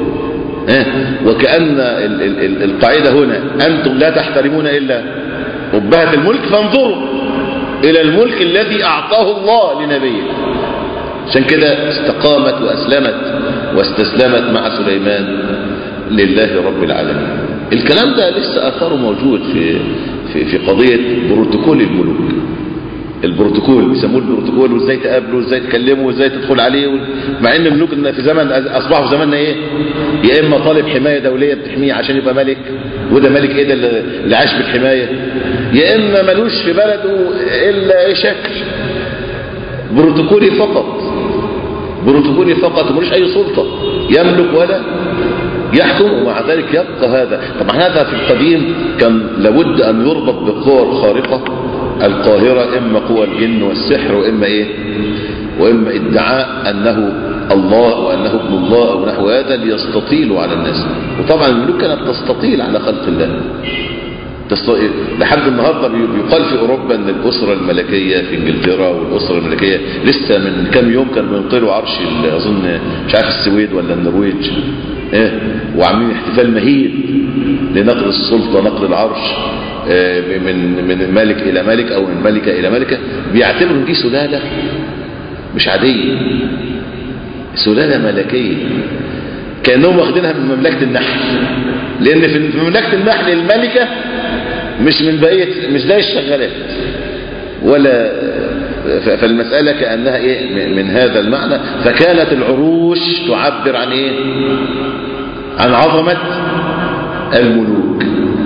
وكأن القاعدة هنا أنتم لا تحترمون إلا أبهة الملك فانظروا إلى الملك الذي أعطاه الله لنبيه عشان كده استقامت وأسلمت واستسلمت مع سليمان لله رب العالمين الكلام ده لسه أثاره موجود في في في قضية بروتوكول الملوك البروتوكول بيسموه البروتوكول وازاي تقابله وازاي تكلمه وازاي تدخل عليه مع ان الملوك في زمن اصبحوا في زماننا ايه يا اما طالب حمايه دوليه بتحميه عشان يبقى ملك وده ملك ايه ده اللي عاش بالحمايه يا اما ملوش في بلده الا ايه شكل بروتوكولي فقط بروتوكولي فقط وملوش اي سلطه يملك ولا يحكم ومع ذلك يبقى هذا طبعا هذا في القديم كان لابد أن يربط بالقوى الخارقة القاهرة إما قوى الجن والسحر وإما إيه وإما ادعاء أنه الله وأنه ابن الله أو نحو هذا ليستطيلوا على الناس وطبعا الملوك كانت تستطيل على خلق الله تستطيل. لحد النهاردة بيقال في أوروبا أن الأسرة الملكية في إنجلترا والأسرة الملكية لسه من كم يوم كانوا بينقلوا عرش أظن مش عارف السويد ولا النرويج ايه وعاملين احتفال مهيب لنقل السلطة نقل العرش إيه من من ملك الى ملك او من ملكة الى ملكة بيعتبروا دي سلالة مش عادية سلالة ملكية كأنهم واخدينها من مملكة النحل لان في مملكة النحل الملكة مش من بقية مش زي الشغالات ولا فالمسألة كأنها ايه من هذا المعنى فكانت العروش تعبر عن ايه عن عظمة الملوك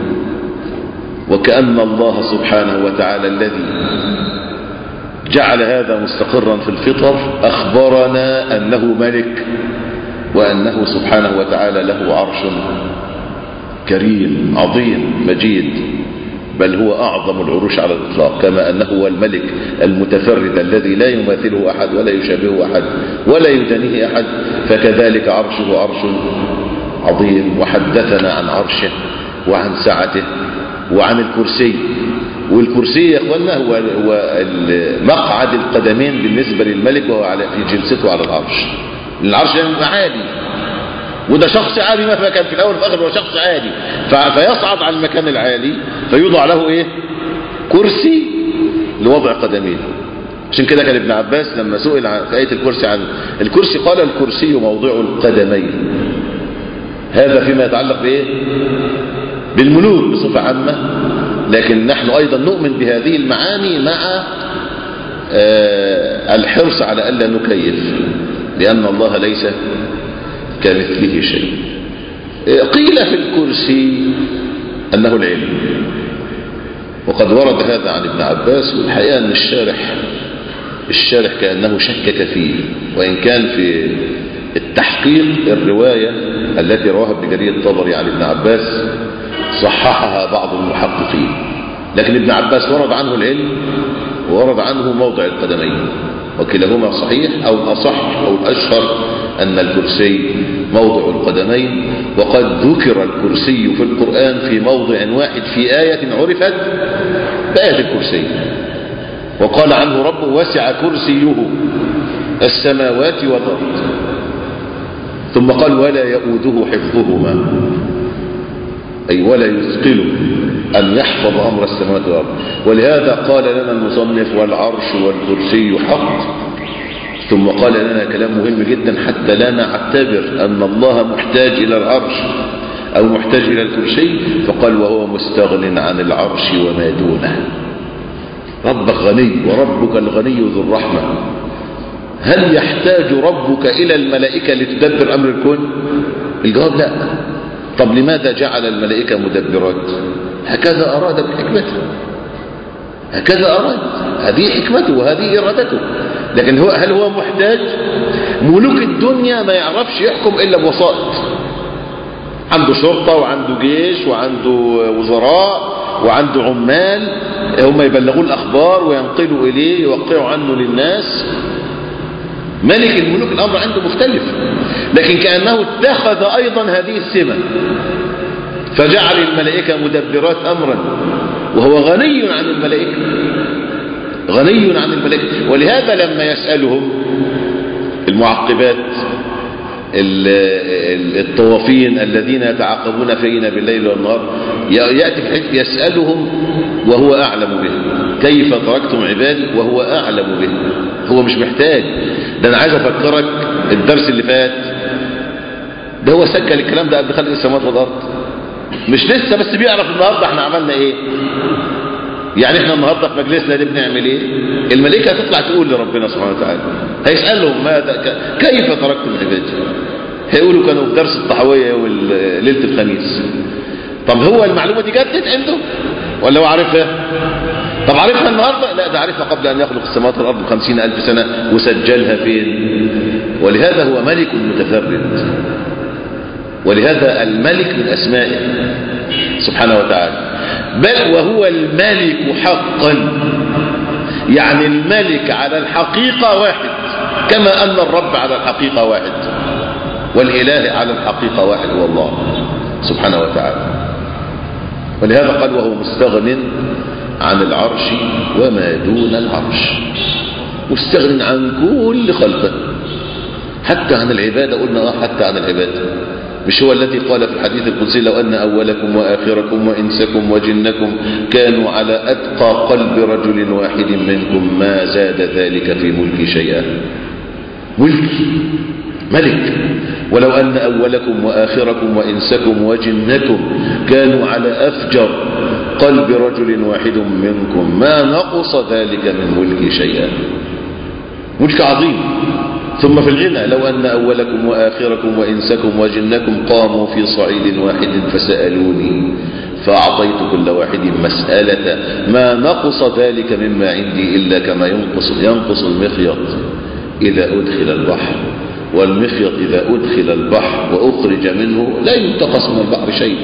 وكأن الله سبحانه وتعالى الذي جعل هذا مستقرا في الفطر أخبرنا أنه ملك وأنه سبحانه وتعالى له عرش كريم عظيم مجيد بل هو أعظم العروش على الإطلاق كما أنه هو الملك المتفرد الذي لا يماثله أحد ولا يشابهه أحد ولا يدنيه أحد فكذلك عرشه عرش عظيم وحدثنا عن عرشه وعن سعته وعن الكرسي والكرسي يا اخوانا هو هو مقعد القدمين بالنسبة للملك وهو على في جلسته على العرش العرش يعني عالي وده شخص عالي مهما كان في الاول وفي الاخر هو شخص عالي فيصعد على المكان العالي فيوضع له ايه كرسي لوضع قدميه عشان كده كان ابن عباس لما سئل عن في آية الكرسي عن الكرسي قال الكرسي موضع القدمين هذا فيما يتعلق بايه بالملوك بصفة عامة لكن نحن ايضا نؤمن بهذه المعاني مع الحرص على ألا نكيف لأن الله ليس كمثله شيء قيل في الكرسي أنه العلم وقد ورد هذا عن ابن عباس والحقيقة أن الشارح الشارح كأنه شكك فيه وإن كان في التحقيق الرواية التي رواها ابن جرير الطبري عن ابن عباس صححها بعض المحققين لكن ابن عباس ورد عنه العلم ورد عنه موضع القدمين وكلاهما صحيح أو الأصح أو الأشهر أن الكرسي موضع القدمين وقد ذكر الكرسي في القرآن في موضع واحد في آية عرفت بآية الكرسي وقال عنه ربه وسع كرسيه السماوات والأرض ثم قال ولا يؤوده حفظهما أي ولا يثقله أن يحفظ أمر السماوات والأرض ولهذا قال لنا المصنف والعرش والكرسي حق ثم قال لنا كلام مهم جدا حتى لا نعتبر أن الله محتاج إلى العرش أو محتاج إلى الكرسي فقال وهو مستغن عن العرش وما دونه ربك غني وربك الغني ذو الرحمة هل يحتاج ربك إلى الملائكة لتدبر أمر الكون الجواب لا طب لماذا جعل الملائكة مدبرات هكذا أراد بحكمته هكذا أراد هذه حكمته وهذه إرادته لكن هو هل هو محتاج ملوك الدنيا ما يعرفش يحكم إلا بوسائط عنده شرطة وعنده جيش وعنده وزراء وعنده عمال هم يبلغوا الأخبار وينقلوا إليه يوقعوا عنه للناس ملك الملوك الأمر عنده مختلف لكن كأنه اتخذ أيضا هذه السمة فجعل الملائكة مدبرات أمرا وهو غني عن الملائكة غني عن الملائكة ولهذا لما يسألهم المعقبات الطوافين الذين يتعاقبون فينا بالليل والنهار يأتي في حديث يسألهم وهو أعلم به كيف تركتم عبادي وهو أعلم به هو مش محتاج ده أنا عايز أفكرك الدرس اللي فات ده هو سجل الكلام ده قبل خلق السماوات والأرض مش لسه بس بيعرف النهاردة احنا عملنا ايه يعني احنا النهاردة في مجلسنا دي بنعمل ايه الملائكة هتطلع تقول لربنا سبحانه وتعالى هيسألهم ماذا كيف تركتم عبادي هيقولوا كانوا في درس الطحوية يوم ليلة الخميس طب هو المعلومة دي جدت عنده ولا هو عارفها طب عارفها النهاردة لا ده عارفها قبل أن يخلق السماوات والأرض بخمسين ألف سنة وسجلها فين ولهذا هو ملك متفرد ولهذا الملك من أسمائه سبحانه وتعالى بل وهو الملك حقا يعني الملك على الحقيقة واحد كما أن الرب على الحقيقة واحد والإله على الحقيقة واحد هو الله سبحانه وتعالى ولهذا قال وهو مستغن عن العرش وما دون العرش مستغن عن كل خلقه حتى عن العبادة قلنا اه حتى عن العبادة مش هو الذي قال في الحديث القدسي لو أن أولكم وآخركم وإنسكم وجنكم كانوا على أتقى قلب رجل واحد منكم ما زاد ذلك في ملكي شيئا ملكي ملك ولو أن أولكم وآخركم وإنسكم وجنكم كانوا على أفجر قلب رجل واحد منكم ما نقص ذلك من ملك شيئا ملك عظيم ثم في الغنى لو أن أولكم وآخركم وإنسكم وجنكم قاموا في صعيد واحد فسألوني فأعطيت كل واحد مسألة ما نقص ذلك مما عندي إلا كما ينقص, ينقص المخيط إذا أدخل البحر والمخيط إذا أدخل البحر وأخرج منه لا ينتقص من البحر شيء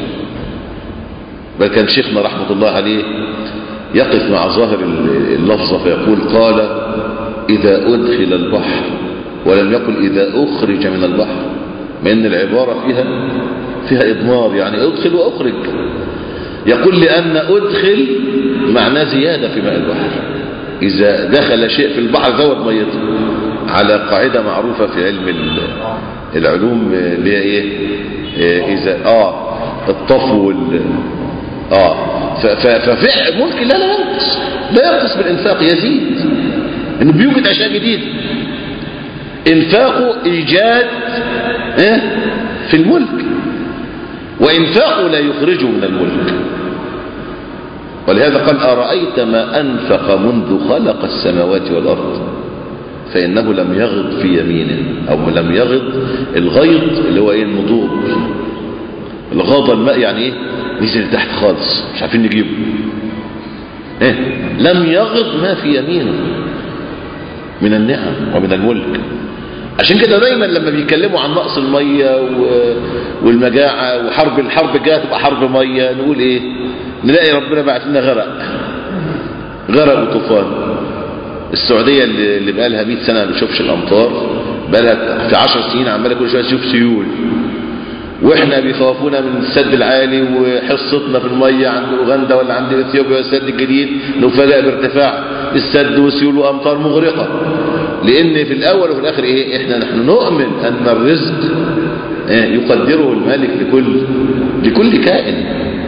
بل كان شيخنا رحمة الله عليه يقف مع ظاهر اللفظة فيقول قال إذا أدخل البحر ولم يقل إذا أخرج من البحر ما إن العبارة فيها فيها إضمار يعني أدخل وأخرج يقول لأن أدخل معناه زيادة في ماء البحر إذا دخل شيء في البحر زود ميته على قاعدة معروفة في علم العلوم اللي هي إيه إذا آه الطفو وال آه ففعل ملك لا لا ينقص لا ينقص بالإنفاق يزيد إنه بيوجد أشياء جديدة إنفاقه إيجاد إيه في الملك وإنفاقه لا يخرجه من الملك ولهذا قال أرأيت ما أنفق منذ خلق السماوات والأرض فإنه لم يغض في يمينه أو لم يغض الغيض اللي هو إيه النضوض الغاض الماء يعني إيه نزل تحت خالص مش عارفين نجيبه إيه لم يغض ما في يمينه من النعم ومن الملك عشان كده دايما لما بيتكلموا عن نقص المية والمجاعة وحرب الحرب جاء تبقى حرب مية نقول ايه نلاقي ربنا بعت لنا غرق غرق وطوفان السعودية اللي بقى لها 100 سنة ما بتشوفش الأمطار بقى لها في 10 سنين عمالة كل شوية تشوف سيول واحنا بيخافونا من السد العالي وحصتنا في المية عند اوغندا ولا عند اثيوبيا والسد الجديد نفاجئ بارتفاع السد وسيول وامطار مغرقة لان في الاول وفي الاخر ايه احنا نحن نؤمن ان الرزق يقدره الملك لكل لكل كائن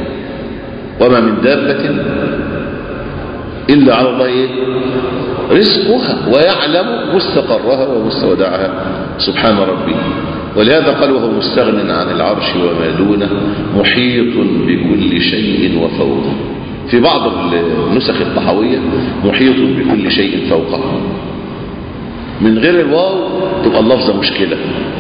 وما من دابة الا على الله ايه رزقها ويعلم مستقرها ومستودعها سبحان ربي ولهذا قال وهو مستغن عن العرش وما دونه محيط بكل شيء وفوقه في بعض النسخ الطحوية محيط بكل شيء فوقه من غير الواو تبقى اللفظة مشكلة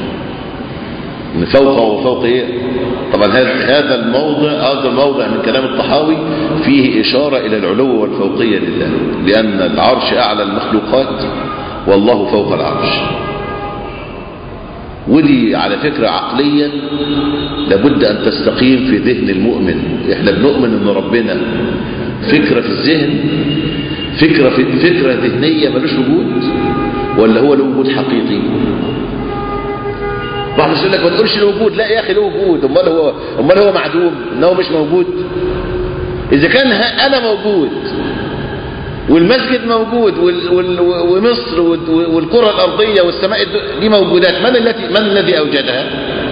ان فوقه وفوق ايه طبعا هذا الموضع هذا الموضع من كلام الطحاوي فيه إشارة إلى العلو والفوقية لله لأن العرش أعلى المخلوقات والله فوق العرش ودي على فكرة عقليا لابد أن تستقيم في ذهن المؤمن احنا بنؤمن ان ربنا فكرة في الذهن فكرة, في فكرة ذهنية ملوش وجود ولا هو له وجود حقيقي بعض الناس يقول لك ما تقولش له وجود لا يا اخي له وجود امال هو امال هو معدوم ان هو مش موجود اذا كان انا موجود والمسجد موجود وال وال ومصر والكرة الأرضية والسماء دي موجودات من التي من الذي أوجدها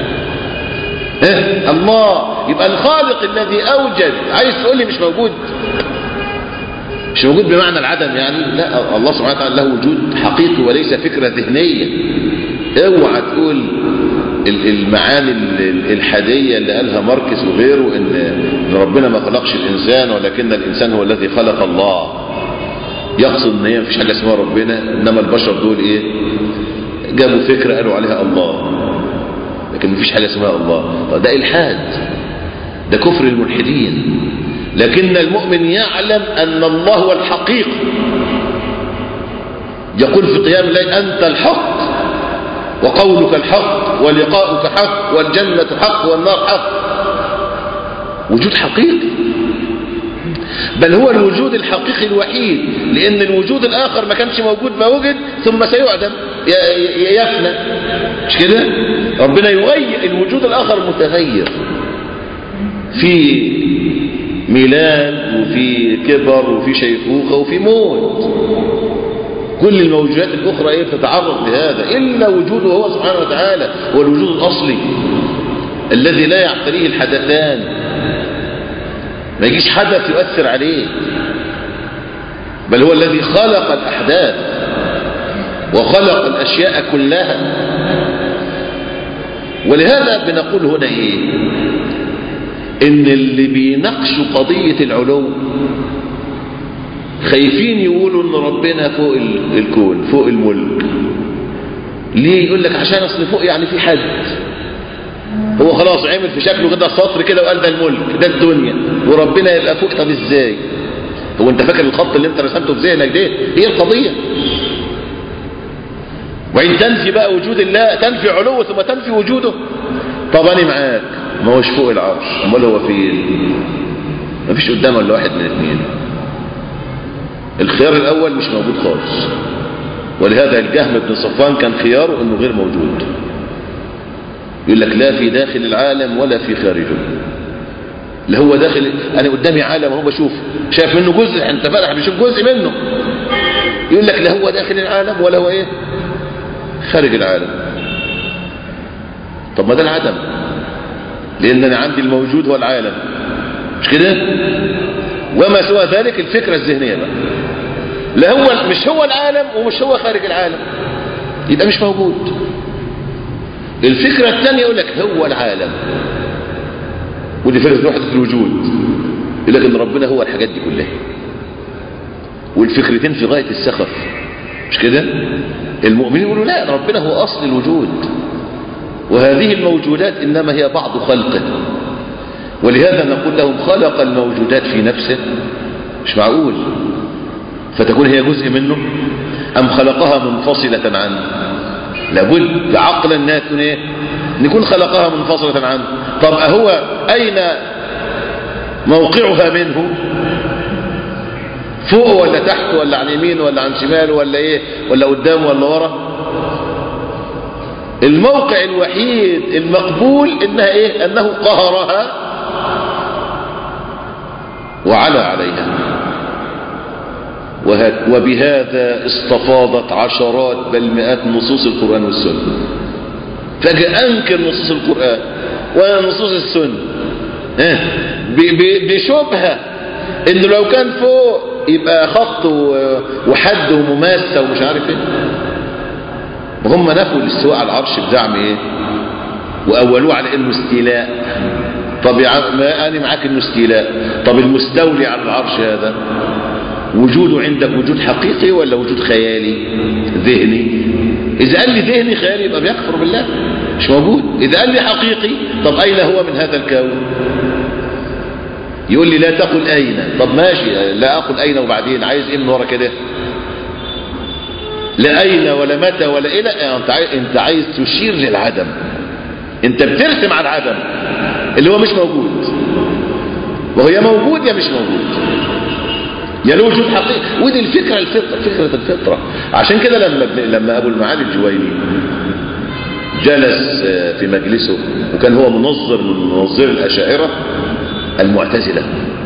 إيه؟ الله يبقى الخالق الذي أوجد عايز تقول لي مش موجود مش موجود بمعنى العدم يعني لا الله سبحانه وتعالى له وجود حقيقي وليس فكرة ذهنية اوعى تقول المعاني الحادية اللي قالها ماركس وغيره ان ربنا ما خلقش الانسان ولكن الانسان هو الذي خلق الله يقصد ان هي مفيش حاجه اسمها ربنا انما البشر دول ايه جابوا فكره قالوا عليها الله لكن مفيش حاجه اسمها الله طب ده الحاد ده كفر الملحدين لكن المؤمن يعلم ان الله هو الحقيقه يقول في قيام الليل انت الحق وقولك الحق ولقاؤك حق والجنه حق والنار حق وجود حقيقي بل هو الوجود الحقيقي الوحيد لأن الوجود الآخر ما كانش موجود ما وجد ثم سيعدم يفنى مش كده ربنا يغير الوجود الآخر متغير في ميلاد وفي كبر وفي شيخوخة وفي موت كل الموجودات الأخرى ايه تتعرض لهذا إلا وجوده هو سبحانه وتعالى هو الوجود الأصلي الذي لا يعتريه الحدثان ما يجيش حدث يؤثر عليه بل هو الذي خلق الأحداث وخلق الأشياء كلها ولهذا بنقول هنا ايه ان اللي بيناقشوا قضية العلو خايفين يقولوا ان ربنا فوق ال- الكون فوق الملك ليه يقول لك عشان اصل فوق يعني في حد هو خلاص عمل في شكله كده سطر كده وقال ده الملك ده الدنيا وربنا يبقى فوق طب ازاي هو انت فاكر الخط اللي انت رسمته في ذهنك ده هي القضية وإن تنفي بقى وجود الله تنفي علوه ثم تنفي وجوده طب أنا معاك ما هوش فوق العرش امال هو فين ما فيش قدامه الا واحد من اثنين الخيار الأول مش موجود خالص ولهذا الجهم بن صفوان كان خياره انه غير موجود يقول لك لا في داخل العالم ولا في خارجه اللي هو داخل انا قدامي عالم اهو بشوف شايف منه جزء انت فاتح بيشوف جزء منه يقول لك لا هو داخل العالم ولا هو ايه خارج العالم طب ما ده العدم لان انا عندي الموجود هو العالم مش كده وما سوى ذلك الفكرة الذهنية بقى لا هو مش هو العالم ومش هو خارج العالم يبقى مش موجود الفكرة الثانية يقول لك هو العالم ودي فكرة وحدة الوجود يقول لك ان ربنا هو الحاجات دي كلها والفكرتين في غاية السخف مش كده المؤمنين يقولوا لا ربنا هو أصل الوجود وهذه الموجودات إنما هي بعض خلقه ولهذا نقول لهم خلق الموجودات في نفسه مش معقول فتكون هي جزء منه أم خلقها منفصلة عنه لابد عقلا انها تكون ايه نكون خلقها منفصلة عنه طب أهو أين موقعها منه فوق ولا تحت ولا عن يمين ولا عن شمال ولا ايه ولا قدام ولا ورا الموقع الوحيد المقبول انها ايه انه قهرها وعلى عليها وبهذا استفاضت عشرات بل مئات نصوص القرآن والسنة فجأة أنكر نصوص القرآن ونصوص السنة بشبهة انه لو كان فوق يبقى خط وحد ومماسة ومش عارف ايه وهم نفوا الاستواء على العرش بدعم ايه واولوه على انه استيلاء طب يا عم ما انا معاك انه استيلاء طب المستولي على العرش هذا وجوده عندك وجود حقيقي ولا وجود خيالي ذهني اذا قال لي ذهني خيالي يبقى بيكفر بالله مش موجود اذا قال لي حقيقي طب اين هو من هذا الكون يقول لي لا تقل اين طب ماشي لا اقل اين وبعدين عايز ايه من ورا كده لا اين ولا متى ولا الى انت عايز انت عايز تشير للعدم انت بترسم على العدم اللي هو مش موجود وهي موجود يا مش موجود يا له وجود حقيقي ودي الفكره الفطره فكره الفطره عشان كده لما لما ابو المعالي الجويني جلس في مجلسه وكان هو منظر من منظر الاشاعره المعتزله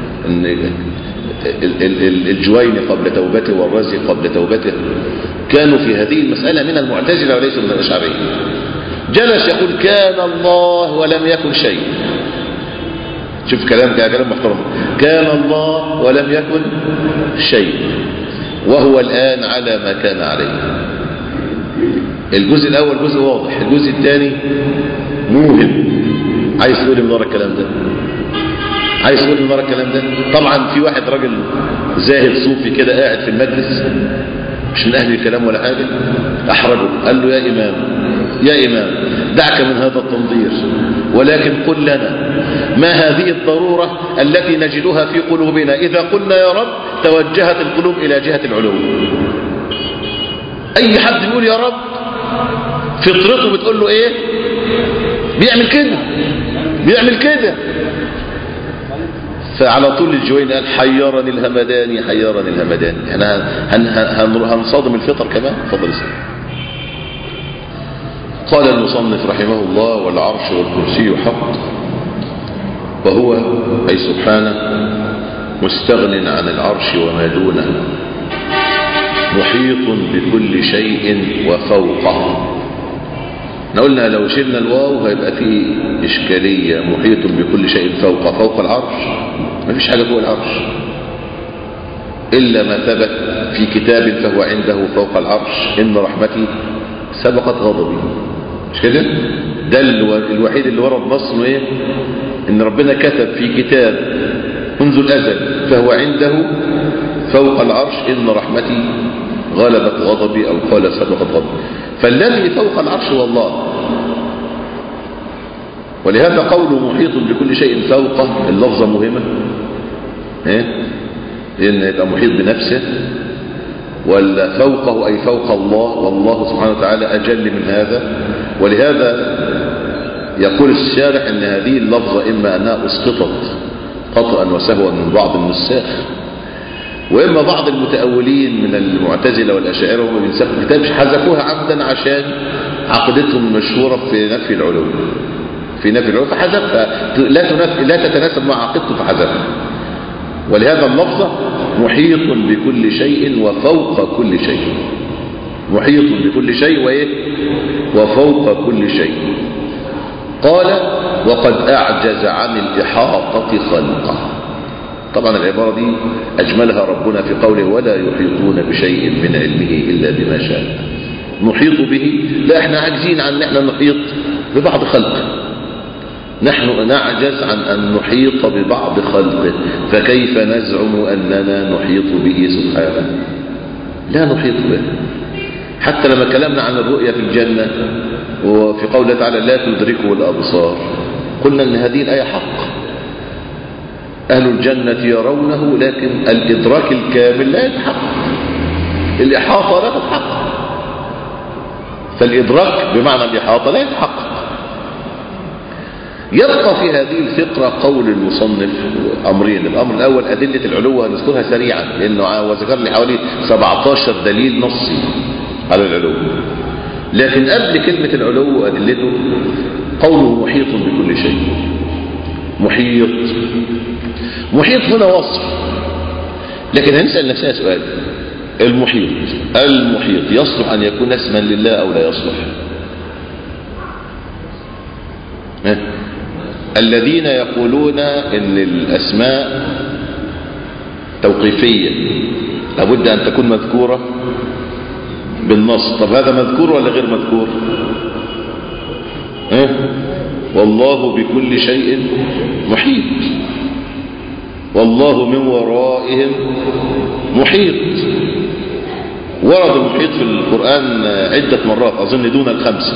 الجويني قبل توبته والرازي قبل توبته كانوا في هذه المسألة من المعتزلة وليسوا من الأشعرية جلس يقول كان الله ولم يكن شيء شوف كلام كلام محترم كان الله ولم يكن شيء وهو الآن على ما كان عليه الجزء الأول جزء واضح الجزء الثاني موهم عايز تقول من ورا الكلام ده عايز تقول من ورا الكلام ده طبعا في واحد راجل زاهد صوفي كده قاعد في المجلس مش من أهل الكلام ولا حاجة أحرجه قال له يا إمام يا إمام دعك من هذا التنظير ولكن قل لنا ما هذه الضرورة التي نجدها في قلوبنا إذا قلنا يا رب توجهت القلوب إلى جهة العلو أي حد يقول يا رب فطرته بتقول له إيه بيعمل كده بيعمل كده فعلى طول الجوين قال حيرني الهمداني حيرني الهمداني احنا هن هن هنصادم الفطر كمان فضل اسلام قال المصنف رحمه الله والعرش والكرسي حق وهو أي سبحانه مستغن عن العرش وما دونه محيط بكل شيء وفوقه قلنا لو شلنا الواو هيبقى فيه إشكالية محيط بكل شيء فوق فوق العرش ما فيش حاجة فوق العرش إلا ما ثبت في كتاب فهو عنده فوق العرش إن رحمتي سبقت غضبي مش كده ده الو- الوحيد اللي ورد نص إنه ايه ان ربنا كتب في كتاب منذ الازل فهو عنده فوق العرش ان رحمتي غلبت غضبي او قال سبقت غضبي فالذي فوق العرش هو الله ولهذا قوله محيط بكل شيء فوقه اللفظة مهمة ايه لان يبقى محيط بنفسه ولا فوقه أي فوق الله والله سبحانه وتعالى أجل من هذا ولهذا يقول الشارح أن هذه اللفظة إما أنها أسقطت خطأ وسهوا من بعض النساخ وإما بعض المتأولين من المعتزلة والأشاعرة وهم بينسخوا كتاب حذفوها عمدا عشان عقيدتهم المشهورة في نفي العلو في نفي العلو فحذفها لا تنافي لا تتناسب مع عقيدته فحذفها ولهذا اللفظة محيط بكل شيء وفوق كل شيء محيط بكل شيء وإيه وفوق كل شيء قال وقد أعجز عن الإحاطة خلقه طبعا العبارة دي أجملها ربنا في قوله ولا يحيطون بشيء من علمه إلا بما شاء نحيط به لا احنا عاجزين عن ان احنا نحيط ببعض خلقه نحن نعجز عن أن نحيط ببعض خلقه فكيف نزعم أننا نحيط به سبحانه لا نحيط به حتى لما كلمنا عن الرؤية في الجنة وفي قوله تعالى لا تدركه الأبصار قلنا أن هذه الآية حق أهل الجنة يرونه لكن الإدراك الكامل لا يتحقق الإحاطة لا تتحقق فالإدراك بمعنى الإحاطة لا يتحقق يبقى في هذه الفقرة قول المصنف أمرين الأمر الأول أدلة العلو هنذكرها سريعا لأنه وذكر لي حوالي 17 دليل نصي على العلو لكن قبل كلمة العلو وأدلته قوله محيط بكل شيء محيط محيط هنا وصف لكن هنسأل نفسنا سؤال المحيط المحيط يصلح أن يكون اسما لله أو لا يصلح ها؟ الذين يقولون ان الاسماء توقيفية لابد ان تكون مذكورة بالنص طب هذا مذكور ولا غير مذكور اه؟ والله بكل شيء محيط والله من ورائهم محيط ورد المحيط في القرآن عدة مرات أظن دون الخمس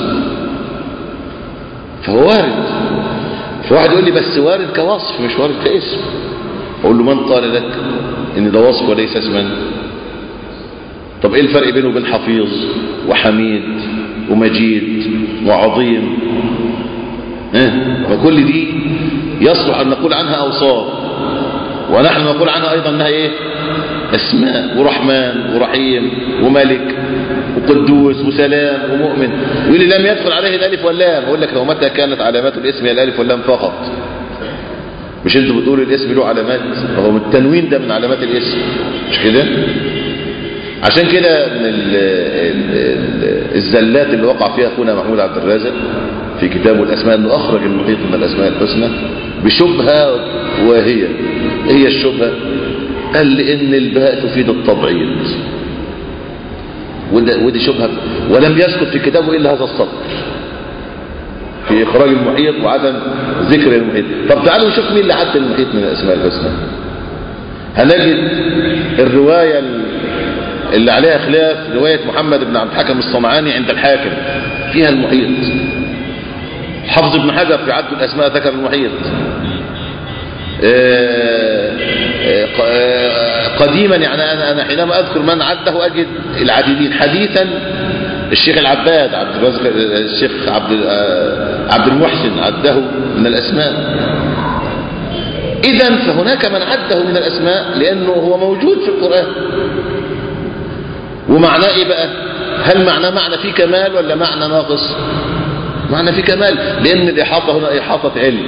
فهو وارد فواحد يقول لي بس وارد كوصف مش وارد كاسم اقول له من قال لك ان ده وصف وليس اسما طب ايه الفرق بينه وبين حفيظ وحميد ومجيد وعظيم اه وكل دي يصلح ان نقول عنها اوصاف ونحن نقول عنها ايضا انها ايه اسماء ورحمن ورحيم وملك وقدوس وسلام ومؤمن يقول لي لم يدخل عليه الالف واللام اقول لك لو متى كانت علامات الاسم هي الالف واللام فقط مش انتوا بتقولوا الاسم له علامات هو التنوين ده من علامات الاسم مش كده عشان كده من ال ال الزلات اللي وقع فيها اخونا محمود عبد الرازق في كتابه الاسماء انه اخرج المحيط من الاسماء الحسنى بشبهه وهي هي الشبهه قال لان الباء تفيد التبعيض ودي شبهة ولم يسكت في كتابه إلا هذا السطر في إخراج المحيط وعدم ذكر المحيط طب تعالوا نشوف مين اللي عد المحيط من الأسماء الحسنى هنجد الرواية اللي عليها خلاف رواية محمد بن عبد الحكم الصنعاني عند الحاكم فيها المحيط حفظ ابن حجر في عد الأسماء ذكر المحيط قديما يعني أنا, أنا حينما أذكر من عده أجد العديدين حديثا الشيخ العباد عبد الرزق الشيخ عبد عبد المحسن عده من الأسماء إذا فهناك من عده من الأسماء لأنه هو موجود في القرآن ومعناه إيه بقى هل معناه معنى فيه كمال ولا معنى ناقص معنى فيه كمال لأن الإحاطة هنا إحاطة علم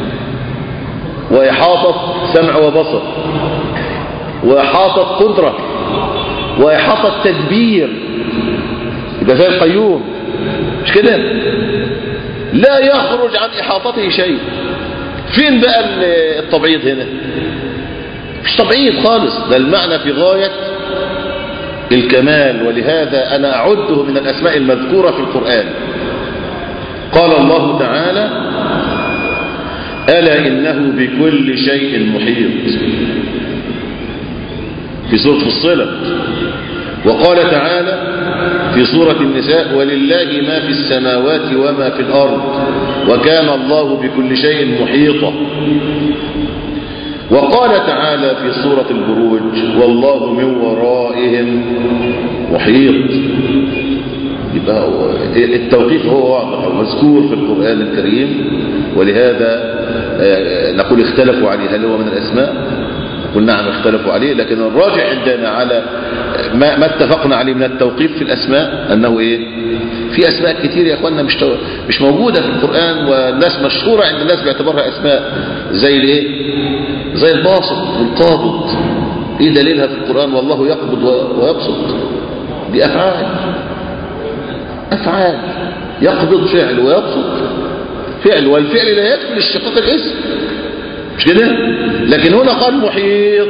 وإحاطة سمع وبصر وإحاطة قدرة وإحاطة تدبير يبقى زي القيوم مش كده لا يخرج عن إحاطته شيء فين بقى التبعيض هنا مش تبعيض خالص ده المعنى في غاية الكمال ولهذا أنا أعده من الأسماء المذكورة في القرآن قال الله تعالى ألا إنه بكل شيء محيط في سورة فصلت وقال تعالى في سورة النساء ولله ما في السماوات وما في الأرض وكان الله بكل شيء محيطا وقال تعالى في سورة البروج والله من ورائهم محيط يبقى التوقيف هو واضح ومذكور في القرآن الكريم ولهذا نقول اختلفوا عليه هل هو من الأسماء نقول نعم اختلفوا عليه لكن الراجع عندنا على ما, ما اتفقنا عليه من التوقيف في الأسماء أنه إيه في أسماء كتير يا أخوانا مش, مش موجودة في القرآن والناس مشهورة عند الناس باعتبارها أسماء زي الإيه زي الباسط والقابض إيه دليلها في القرآن والله يقبض ويبسط دي أفعال أفعال يقبض فعل ويبسط فعل والفعل لا يكفي لاشتقاق الاسم مش كده لكن هنا قال محيط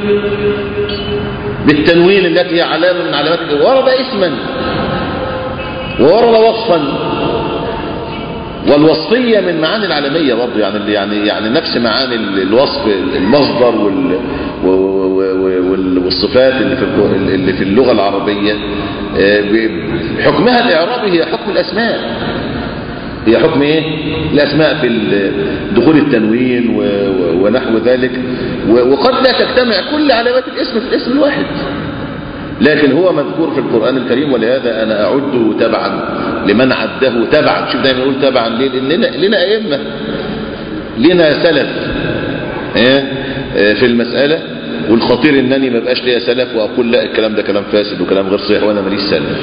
بالتنوين التي هي علامة من علامات ورد اسما وورد وصفا والوصفية من معاني العالمية برضه يعني يعني يعني نفس معاني الوصف المصدر وال والصفات اللي في اللي في اللغة العربية حكمها الإعرابي هي حكم الأسماء هي حكم ايه الاسماء في دخول التنوين ونحو ذلك وقد لا تجتمع كل علامات الاسم في الاسم الواحد لكن هو مذكور في القرآن الكريم ولهذا أنا أعده تبعا لمن عده تبعا شوف دايما يقول تبعا ليه لأن لنا, لنا أئمة لنا سلف إيه؟ في المسألة والخطير أنني ما بقاش ليا سلف وأقول لا الكلام ده كلام فاسد وكلام غير صحيح وأنا ماليش سلف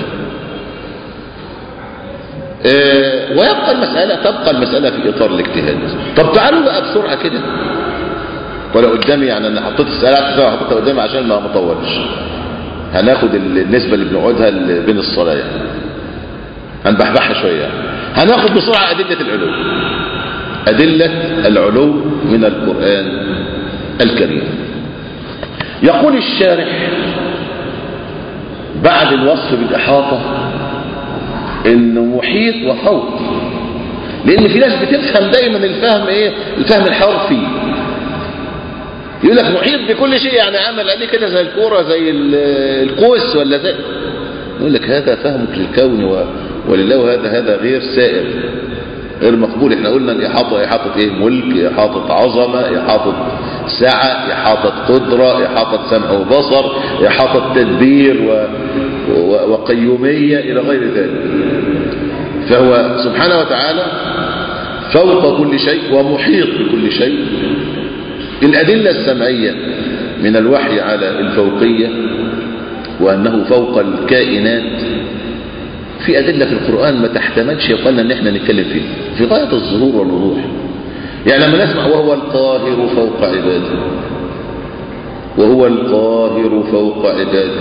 إيه ويبقى المسألة تبقى المسألة في إطار الاجتهاد طب تعالوا بقى بسرعة كده ولا قدامي يعني أنا حطيت السؤال حطيتها قدامي عشان ما مطولش هناخد النسبة اللي بنقعدها بين الصلاة يعني. هنبحبحها شوية يعني. هناخد بسرعة أدلة العلو أدلة العلو من القرآن الكريم يقول الشارح بعد الوصف بالإحاطة انه محيط وفوق لان في ناس بتفهم دايما الفهم ايه الفهم الحرفي يقول لك محيط بكل شيء يعني عمل عليه كده زي الكوره زي القوس ولا زي يقول لك هذا فهمك للكون و... ولله هذا هذا غير سائر غير مقبول احنا قلنا الاحاطه احاطه ايه ملك احاطه عظمه احاطه سعه احاطه قدره احاطه سمع وبصر احاطه تدبير و... و... وقيوميه الى غير ذلك فهو سبحانه وتعالى فوق كل شيء ومحيط بكل شيء الأدلة السمعية من الوحي على الفوقية وأنه فوق الكائنات في أدلة في القرآن ما تحتملش يقالنا أن احنا نتكلم فيه في غاية الظهور والوضوح يعني لما نسمع وهو القاهر فوق عباده وهو القاهر فوق عباده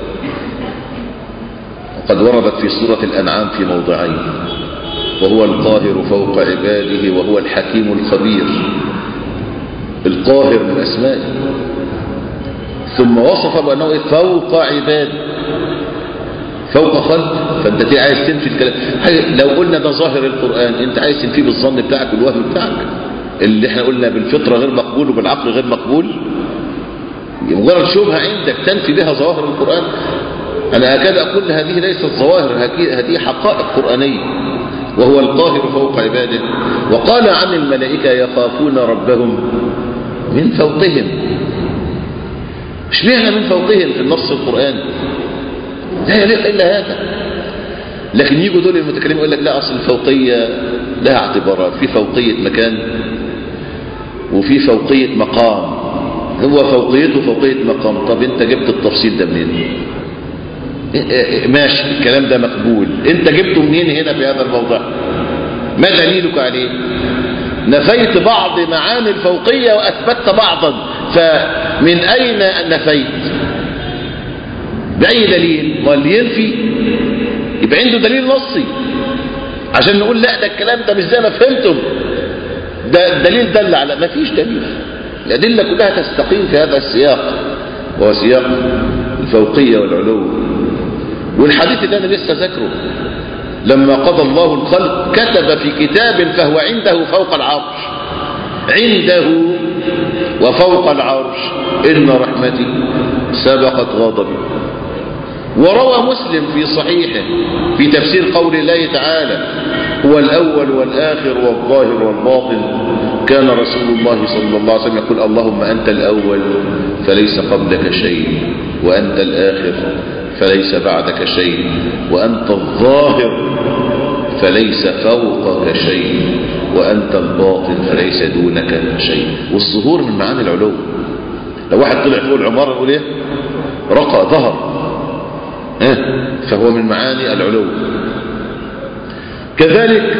وقد وردت في سورة الأنعام في موضعين وهو القاهر فوق عباده وهو الحكيم الخبير القاهر من أسمائه ثم وصف بأنه فوق عباده فوق خلق فانت تي عايز تنفي الكلام لو قلنا ده ظاهر القرآن انت عايز تنفيه بالظن بتاعك والوهم بتاعك اللي احنا قلنا بالفطرة غير مقبول وبالعقل غير مقبول مجرد شبهة عندك تنفي بها ظواهر القرآن أنا أكاد أقول هذه ليست ظواهر هذه حقائق قرآنية وهو القاهر فوق عباده وقال عن الملائكة يخافون ربهم من فوقهم مش معنى من فوقهم في النص القرآني لا يليق إلا هذا لكن يجوا دول المتكلمين يقول لك لا أصل الفوقية لها اعتبارات في فوقية مكان وفي فوقية مقام هو فوقيته فوقية مقام طب انت جبت التفصيل ده منين ماشي الكلام ده مقبول انت جبته منين هنا في هذا الموضع ما دليلك عليه نفيت بعض معاني الفوقية وأثبتت بعضا فمن أين نفيت بأي دليل ما اللي ينفي يبقى عنده دليل نصي عشان نقول لا ده الكلام ده مش زي ما فهمتم ده الدليل دل على ما فيش دليل الأدلة كلها تستقيم في هذا السياق وهو سياق الفوقية والعلو والحديث ده أنا لسه ذاكره لما قضى الله الخلق كتب في كتاب فهو عنده فوق العرش عنده وفوق العرش إن رحمتي سبقت غضبي وروى مسلم في صحيحه في تفسير قول الله تعالى هو الأول والآخر والظاهر والباطن كان رسول الله صلى الله عليه وسلم يقول اللهم أنت الأول فليس قبلك شيء وأنت الآخر فليس بعدك شيء وأنت الظاهر فليس فوقك شيء وأنت الباطن فليس دونك شيء والظهور من معاني العلو لو واحد طلع فوق العمارة يقول ايه رقى ظهر اه فهو من معاني العلو كذلك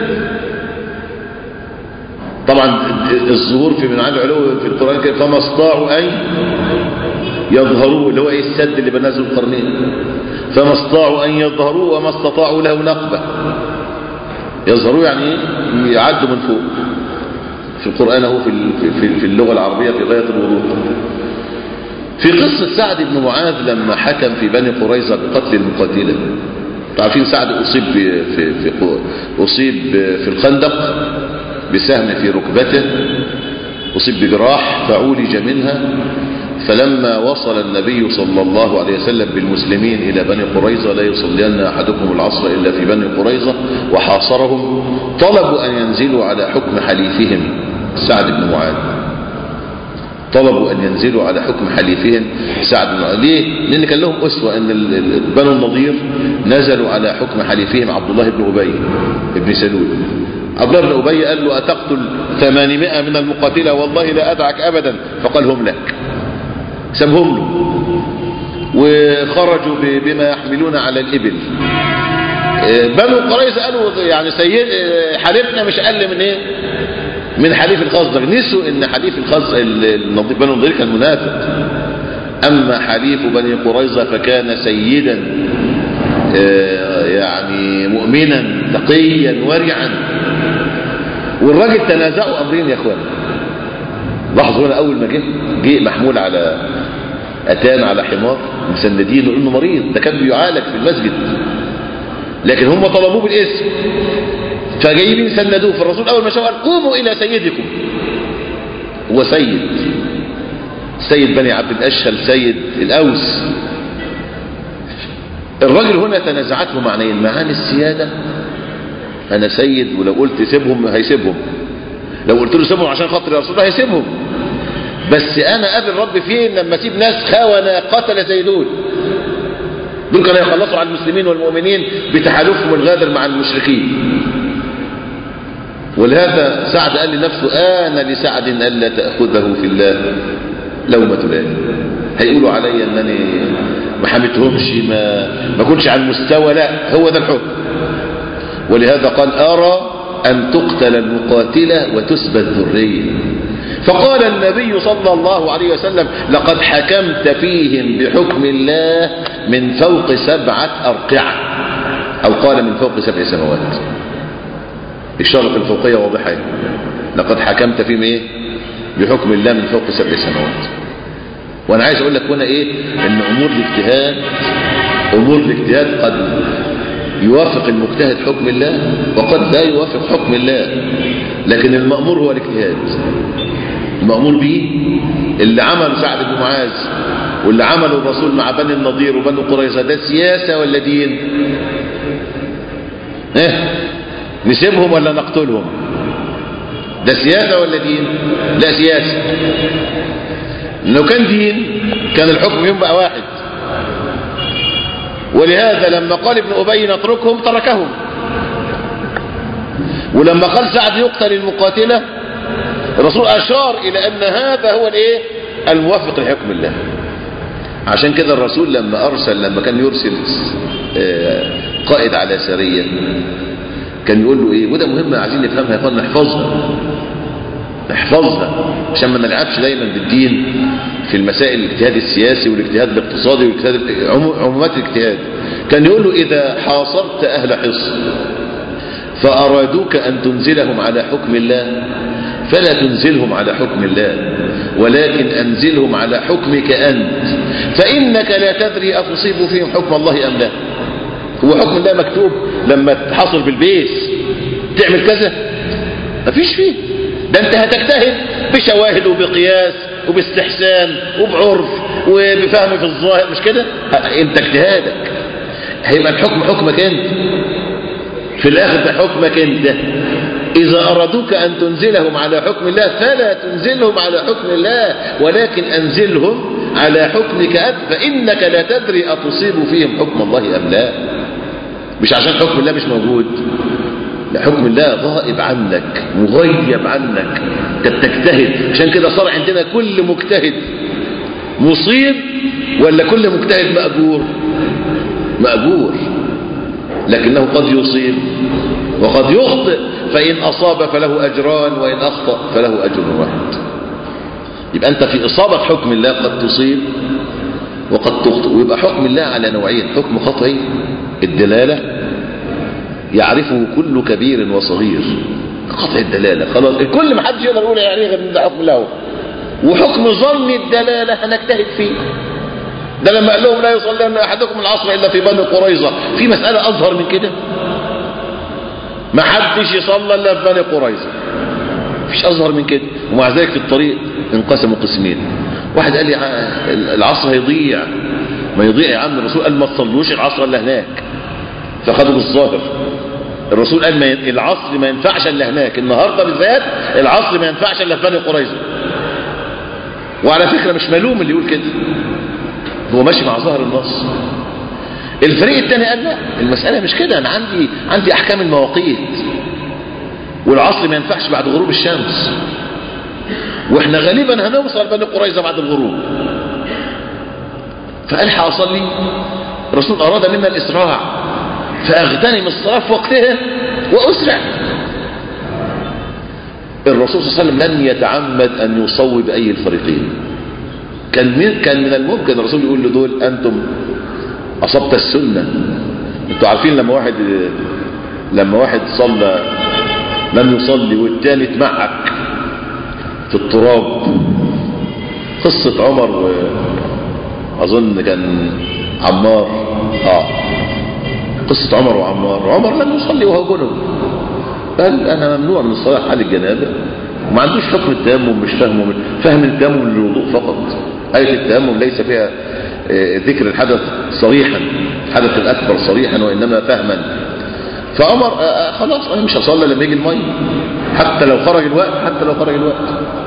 طبعا الظهور في من معاني العلو في القرآن الكريم فما استطاعوا أن يظهروا اللي هو ايه السد اللي بنزل القرنين فما استطاعوا أن يظهروا وما استطاعوا له نقبة يظهروا يعني يعدوا من فوق في القرآن هو في في اللغة العربية في غاية الوضوح في قصة سعد بن معاذ لما حكم في بني قريظة بقتل المقاتلة عارفين سعد أصيب في في في أصيب في الخندق بسهم في ركبته أصيب بجراح فعولج منها فلما وصل النبي صلى الله عليه وسلم بالمسلمين إلى بني قريظة لا يصلين أحدكم العصر إلا في بني قريظة وحاصرهم طلبوا أن ينزلوا على حكم حليفهم سعد بن معاذ طلبوا أن ينزلوا على حكم حليفهم سعد بن معاذ ليه؟ لأن كان لهم أسوة أن بنو النضير نزلوا على حكم حليفهم عبد الله بن أبي بن سلول عبد الله بن أبي قال له أتقتل ثمانمائة من المقاتلة والله لا أدعك أبدا فقال هم لك سابهم له وخرجوا بما يحملون على الإبل بنو قريظة قالوا يعني سيد حليفنا مش أقل من إيه من حليف الخزرج نسوا ان حليف الخزرج بنو النضير كان منافق اما حليف بني قريظة فكان سيدا يعني مؤمنا تقيا ورعا والراجل تنازعوا امرين يا اخوان لاحظوا هنا اول ما جه جه محمول على اتان على حمار مسندينه انه مريض ده كان بيعالج في المسجد لكن هم طلبوه بالاسم فجايين سندوه فالرسول اول ما شاف قال قوموا الى سيدكم هو سيد سيد بني عبد الاشهل سيد الاوس الرجل هنا تنازعته معنيين معاني السياده انا سيد ولو قلت سيبهم هيسيبهم لو قلت له سيبهم عشان خاطر يا رسول الله هيسيبهم بس انا قابل رب فين لما اسيب ناس خونه قتل زي دول دول كانوا يخلصوا على المسلمين والمؤمنين بتحالفهم الغادر مع المشركين ولهذا سعد قال لنفسه آن لسعد ألا تأخذه في الله لومة لائم هيقولوا علي أنني ما حمتهمش ما ما كنتش على المستوى لا هو ده الحكم ولهذا قال أرى أن تقتل المقاتلة وتسبى الذرية فقال النبي صلى الله عليه وسلم لقد حكمت فيهم بحكم الله من فوق سبعة أرقعة أو قال من فوق سبع سماوات إشارة الفوقية واضحة لقد حكمت فيهم إيه بحكم الله من فوق سبع سماوات وأنا عايز أقول لك هنا إيه إن أمور الاجتهاد أمور الاجتهاد قد يوافق المجتهد حكم الله وقد لا يوافق حكم الله لكن المأمور هو الاجتهاد المأمور به اللي عمله سعد بن معاذ واللي عمله الرسول مع بني النضير وبني قريظة ده سياسة ولا دين ايه نسيبهم ولا نقتلهم ده سياسة ولا دين لا سياسة لو كان دين كان الحكم يوم بقى واحد ولهذا لما قال ابن أبي نتركهم تركهم ولما قال سعد يقتل المقاتلة الرسول أشار إلى أن هذا هو الايه الموافق لحكم الله عشان كده الرسول لما أرسل لما كان يرسل قائد على سرية كان يقول له ايه وده مهم عايزين نفهمها يا اخوان نحفظها نحفظها عشان ما نلعبش دايما بالدين في المسائل الاجتهاد السياسي والاجتهاد الاقتصادي والاجتهاد عمومات الاجتهاد كان يقول له اذا حاصرت اهل حصن فارادوك ان تنزلهم على حكم الله فلا تنزلهم على حكم الله ولكن انزلهم على حكمك انت فانك لا تدري اتصيب فيهم حكم الله ام لا هو حكم الله مكتوب لما تحصل في البيت تعمل كذا مفيش فيه ده انت هتجتهد بشواهد وبقياس وباستحسان وبعرف وبفهم في الظاهر مش كده انت اجتهادك هيبقى الحكم حكمك انت في الاخر ده حكمك انت اذا ارادوك ان تنزلهم على حكم الله فلا تنزلهم على حكم الله ولكن انزلهم على حكمك انت فانك لا تدري اتصيب فيهم حكم الله ام لا مش عشان حكم الله مش موجود لا حكم الله غائب عنك مغيب عنك انت بتجتهد عشان كده صار عندنا كل مجتهد مصيب ولا كل مجتهد مأجور مأجور لكنه قد يصيب وقد يخطئ فإن أصاب فله أجران وإن أخطأ فله أجر واحد يبقى أنت في إصابة حكم الله قد تصيب وقد تخطئ ويبقى حكم الله على نوعين حكم خطئي الدلالة يعرفه كل كبير وصغير قطع الدلالة خلاص الكل ما حدش يقدر يقول يعني غير ان ده حكم له وحكم ظن الدلالة هنجتهد فيه ده لما قال لهم لا يصلي احدكم العصر الا في بني قريظة في مسألة اظهر من كده ما حدش يصلى الا في بني قريظة مفيش اظهر من كده ومع ذلك في الطريق انقسموا قسمين واحد قال لي العصر هيضيع ما يضيع يا عم الرسول قال ما تصلوش العصر الا هناك فخدوا بالظاهر الرسول قال ما ي... العصر ما ينفعش الا هناك النهارده بالذات العصر ما ينفعش الا في بني قريظه وعلى فكره مش ملوم اللي يقول كده هو ماشي مع ظاهر النص الفريق الثاني قال لا المساله مش كده انا عندي عندي احكام المواقيت والعصر ما ينفعش بعد غروب الشمس واحنا غالبا هنوصل بني قريظه بعد الغروب فقال هصلي الرسول اراد منا الاسراع فاغتنم الصلاه في وقتها واسرع الرسول صلى الله عليه وسلم لم يتعمد ان يصوب اي الفريقين كان من كان من الممكن الرسول يقول لدول انتم اصبت السنه انتوا عارفين لما واحد لما واحد صلى لم يصلي والتاني اتمعك في التراب قصة عمر وأظن كان عمار آه قصة عمر وعمار عمر لم يصلي وهو جنب قال أنا ممنوع من الصلاة حال الجنابة وما عندوش حكم التيمم مش فاهمه فهم التيمم للوضوء فقط آية التيمم ليس فيها ذكر الحدث صريحا الحدث الأكبر صريحا وإنما فهما فعمر خلاص أنا مش هصلي لما يجي المية حتى لو خرج الوقت حتى لو خرج الوقت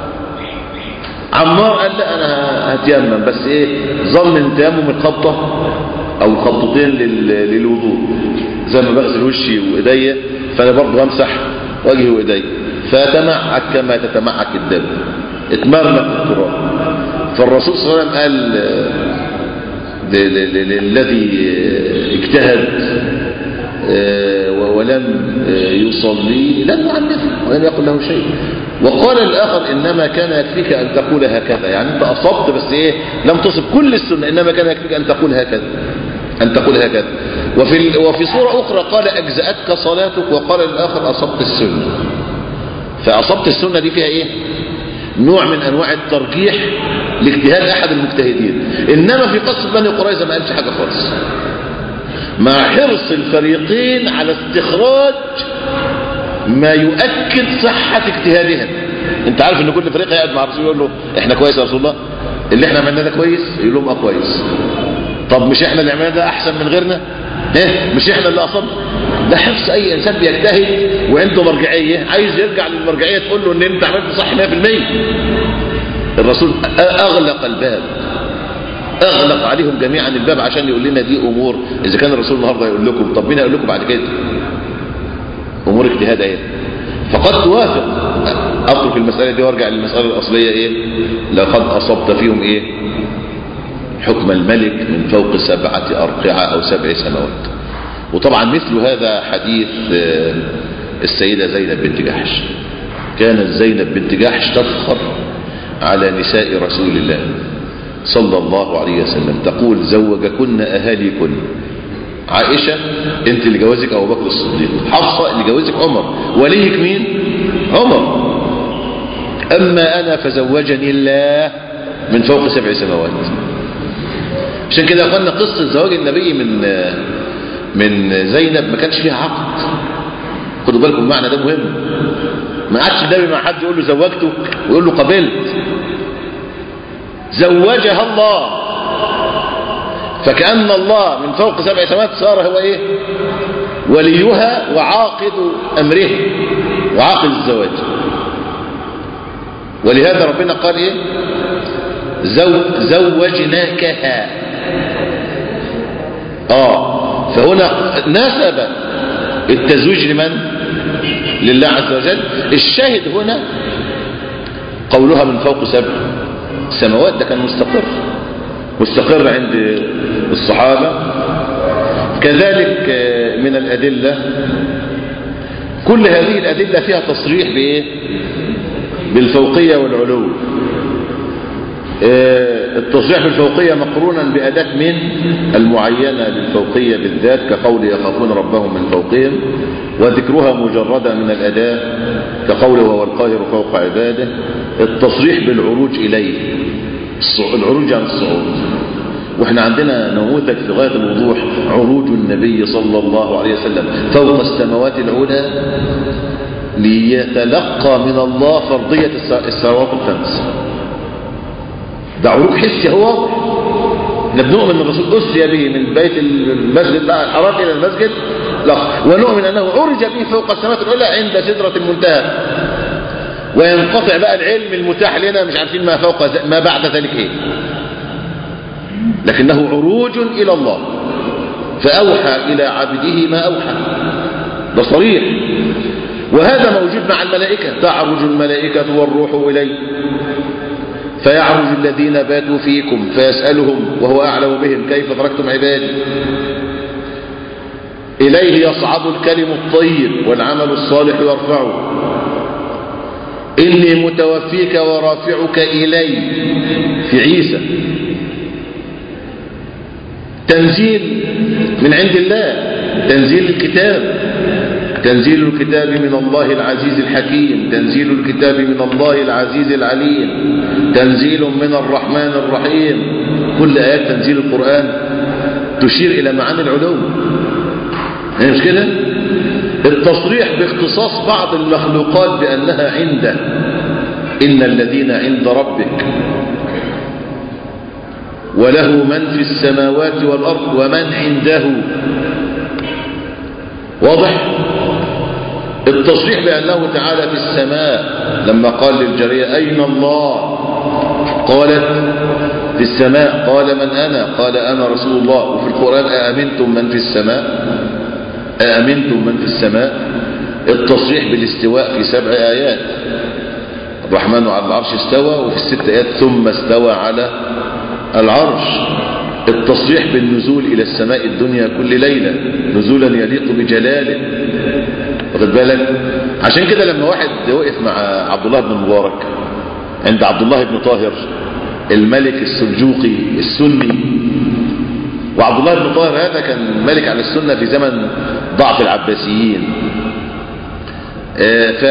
عمار قال لا انا هتيمم بس ايه ظن ان تيمم الخبطه او الخبطتين للوضوء زي ما بغسل وشي وايديا فانا برضه همسح وجهي وايديا فتمعك كما تتمعك الدم اتمرمق في التراب فالرسول صلى الله عليه وسلم قال للذي اجتهد ولم يصلي لم يعنفه ولم يقل له شيء وقال الآخر إنما كان يكفيك أن تقول هكذا يعني أنت أصبت بس إيه لم تصب كل السنة إنما كان يكفيك أن تقول هكذا أن تقول هكذا وفي, وفي صورة أخرى قال أجزأتك صلاتك وقال الآخر أصبت السنة فأصبت السنة دي فيها إيه نوع من أنواع الترجيح لاجتهاد أحد المجتهدين إنما في قصة بني قريظة ما قالش حاجة خالص مع حرص الفريقين على استخراج ما يؤكد صحة اجتهادهم انت عارف ان كل فريق يقعد مع الرسول يقول له احنا كويس يا رسول الله اللي احنا عملناه ده كويس يقول لهم اه كويس طب مش احنا اللي عملناه ده احسن من غيرنا ايه مش احنا اللي اصبنا ده حرص اي انسان بيجتهد وعنده مرجعيه عايز يرجع للمرجعيه تقول له ان انت عملت صح 100% الرسول اغلق الباب اغلق عليهم جميعا الباب عشان يقول لنا دي امور اذا كان الرسول النهارده يقول لكم طب مين هيقول لكم بعد كده امور اجتهاد ايه فقد توافق اترك المساله دي وارجع للمساله الاصليه ايه لقد اصبت فيهم ايه حكم الملك من فوق سبعه ارقعه او سبع سماوات وطبعا مثل هذا حديث السيده زينب بنت جحش كانت زينب بنت جحش تفخر على نساء رسول الله صلى الله عليه وسلم تقول زوجكن أهاليكن عائشة انت اللي جوازك أبو بكر الصديق حفصة اللي جوازك عمر وليك مين عمر أما أنا فزوجني الله من فوق سبع سماوات عشان كده قلنا قصة زواج النبي من من زينب ما كانش فيها عقد خدوا بالكم المعنى ده مهم ما قعدش النبي مع حد يقول له زوجته ويقول له قبلت زوجها الله فكأن الله من فوق سبع سماوات صار هو ايه وليها وعاقد امره وعاقد الزواج ولهذا ربنا قال ايه زو زوجناكها اه فهنا نسب التزويج لمن لله عز وجل الشاهد هنا قولها من فوق سبع سماوات ده كان مستقر مستقر عند الصحابة كذلك من الأدلة كل هذه الأدلة فيها تصريح بإيه بالفوقية والعلو التصريح بالفوقية مقرونا بأداة من المعينة للفوقية بالذات كقول يخافون ربهم من فوقهم وذكرها مجردة من الأداة كقوله هو القاهر فوق عباده التصريح بالعروج إليه العروج عن الصعود واحنا عندنا نموذج في غاية الوضوح عروج النبي صلى الله عليه وسلم فوق السماوات العلى ليتلقى من الله فرضية الصلوات الخمس ده عروج حسي هو واضح احنا بنؤمن ان الرسول اسري به من بيت المسجد الحرام الى المسجد لا ونؤمن انه عرج به فوق السماوات العلى عند سدرة المنتهى وينقطع بقى العلم المتاح لنا مش عارفين ما فوق ما بعد ذلك ايه لكنه عروج الى الله فاوحى الى عبده ما اوحى ده صريح وهذا موجود مع الملائكة تعرج الملائكة والروح إليه فيعرج الذين باتوا فيكم فيسألهم وهو أعلم بهم كيف تركتم عبادي إليه يصعد الكلم الطيب والعمل الصالح يرفعه إني متوفيك ورافعك إلي في عيسى تنزيل من عند الله تنزيل الكتاب تنزيل الكتاب من الله العزيز الحكيم تنزيل الكتاب من الله العزيز العليم تنزيل من الرحمن الرحيم كل آيات تنزيل القرآن تشير إلى معاني العلو يعني مش كده التصريح باختصاص بعض المخلوقات بأنها عنده إن الذين عند ربك وله من في السماوات والأرض ومن عنده واضح التصريح بأنه تعالى في السماء لما قال للجارية أين الله قالت في السماء قال من أنا قال أنا رسول الله وفي القرآن أأمنتم من في السماء أأمنتم من في السماء التصريح بالاستواء في سبع آيات الرحمن على العرش استوى وفي الست آيات ثم استوى على العرش التصريح بالنزول إلى السماء الدنيا كل ليلة نزولا يليق بجلاله واخد بالك عشان كده لما واحد وقف مع عبد الله بن مبارك عند عبد الله بن طاهر الملك السلجوقي السني وعبد الله بن طاهر هذا كان ملك على السنة في زمن ضعف العباسيين ف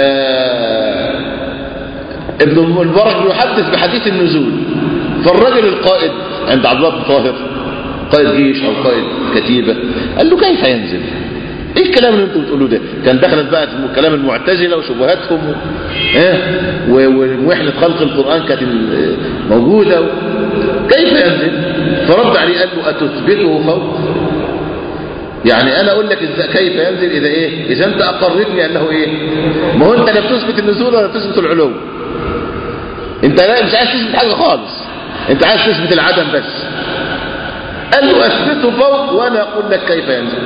ابن المبارك بيحدث بحديث النزول فالرجل القائد عند عبد الله بن طاهر قائد جيش او قائد كتيبة قال له كيف ينزل ايه الكلام اللي انتوا بتقولوه ده كان دخلت بقى كلام المعتزله وشبهاتهم و... ايه ووحده خلق القران كانت موجوده و... كيف ينزل فرد عليه قال له اتثبته فوق يعني انا اقول لك ازاي كيف ينزل اذا ايه اذا انت اقرتني انه ايه ما هو انت لا بتثبت النزول ولا بتثبت العلو انت لا مش عايز تثبت حاجه خالص انت عايز تثبت العدم بس قال له اثبته فوق وانا اقول لك كيف ينزل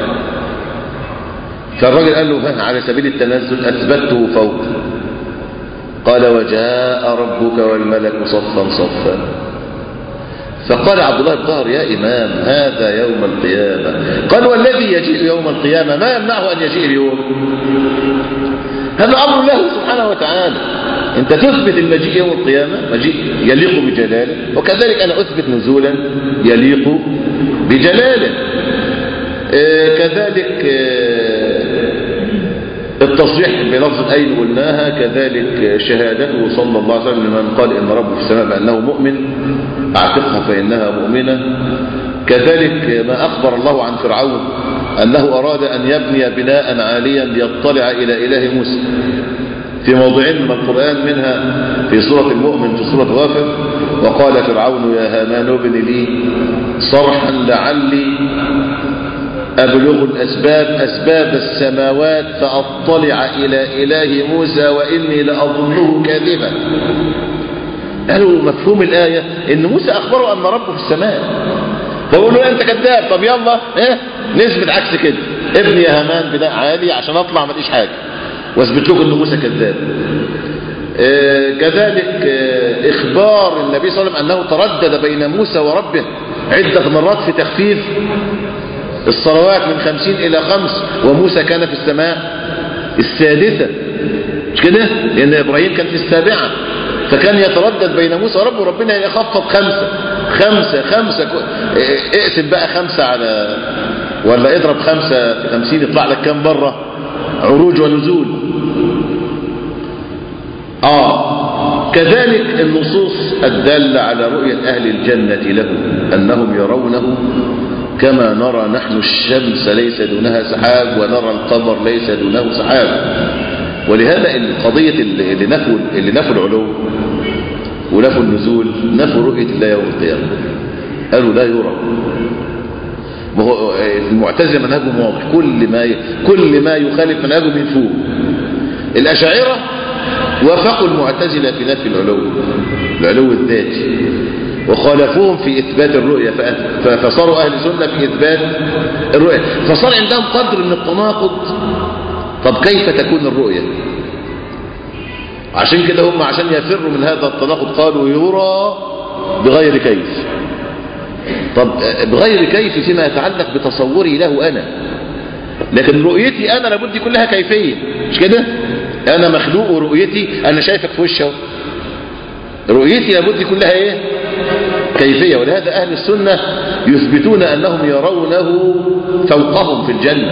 فالراجل قال له على سبيل التنزل أثبته فوق قال وجاء ربك والملك صفا صفا فقال عبد الله بن طاهر يا إمام هذا يوم القيامة قال والذي يجيء يوم القيامة ما يمنعه أن يجيء اليوم هذا أمر الله سبحانه وتعالى أنت تثبت المجيء يوم القيامة مجيء يليق بجلاله وكذلك أنا أثبت نزولا يليق بجلاله آه كذلك آه التصريح بلفظ أين قلناها كذلك شهادته صلى الله عليه وسلم لمن قال إن ربه في السماء بأنه مؤمن أعتقها فإنها مؤمنة كذلك ما أخبر الله عن فرعون أنه أراد أن يبني بناء عاليا ليطلع إلى إله موسى في موضعين من القرآن منها في سورة المؤمن في سورة غافر وقال فرعون يا هامان ابن لي صرحا لعلي أبلغ الأسباب أسباب السماوات فأطلع إلى إله موسى وإني لأظنه كاذبا قالوا مفهوم الآية إن موسى أخبره أن ربه في السماء فقول له أنت كذاب طب يلا إيه نثبت عكس كده ابني يا هامان بناء عالي عشان أطلع ما ليش حاجة واثبت لكم ان موسى كذاب آه كذلك آه اخبار النبي صلى الله عليه وسلم انه تردد بين موسى وربه عدة مرات في تخفيف الصلوات من خمسين الى خمس وموسى كان في السماء السادسة مش كده لان ابراهيم كان في السابعة فكان يتردد بين موسى وربه وربنا يخفض خمسة خمسة خمسة آه اقسم بقى خمسة على ولا اضرب خمسة في خمسين يطلع لك كام بره عروج ونزول آه كذلك النصوص الدالة على رؤية أهل الجنة له أنهم يرونه كما نرى نحن الشمس ليس دونها سحاب ونرى القمر ليس دونه سحاب ولهذا القضية اللي نفوا اللي نفوا العلو ونفوا النزول نفوا رؤية الله يوم القيامة قالوا لا يرى وهو المعتزله منهجهم واضح كل ما ي... كل ما يخالف منهجهم من فوق الاشاعره وافقوا المعتزله في نفي العلو العلو الذاتي وخالفوهم في اثبات الرؤيه ف... فصاروا اهل السنه في اثبات الرؤيه فصار عندهم قدر من التناقض طب كيف تكون الرؤيه عشان كده هم عشان يفروا من هذا التناقض قالوا يرى بغير كيف طب بغير كيف فيما يتعلق بتصوري له أنا لكن رؤيتي أنا لابد كلها كيفية مش كده أنا مخلوق ورؤيتي أنا شايفك في وشه رؤيتي لابد كلها إيه كيفية ولهذا أهل السنة يثبتون أنهم يرونه فوقهم في الجنة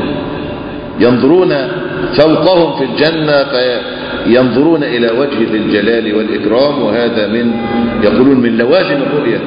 ينظرون فوقهم في الجنة فينظرون إلى وجه ذي الجلال والإكرام وهذا من يقولون من لوازم الرؤية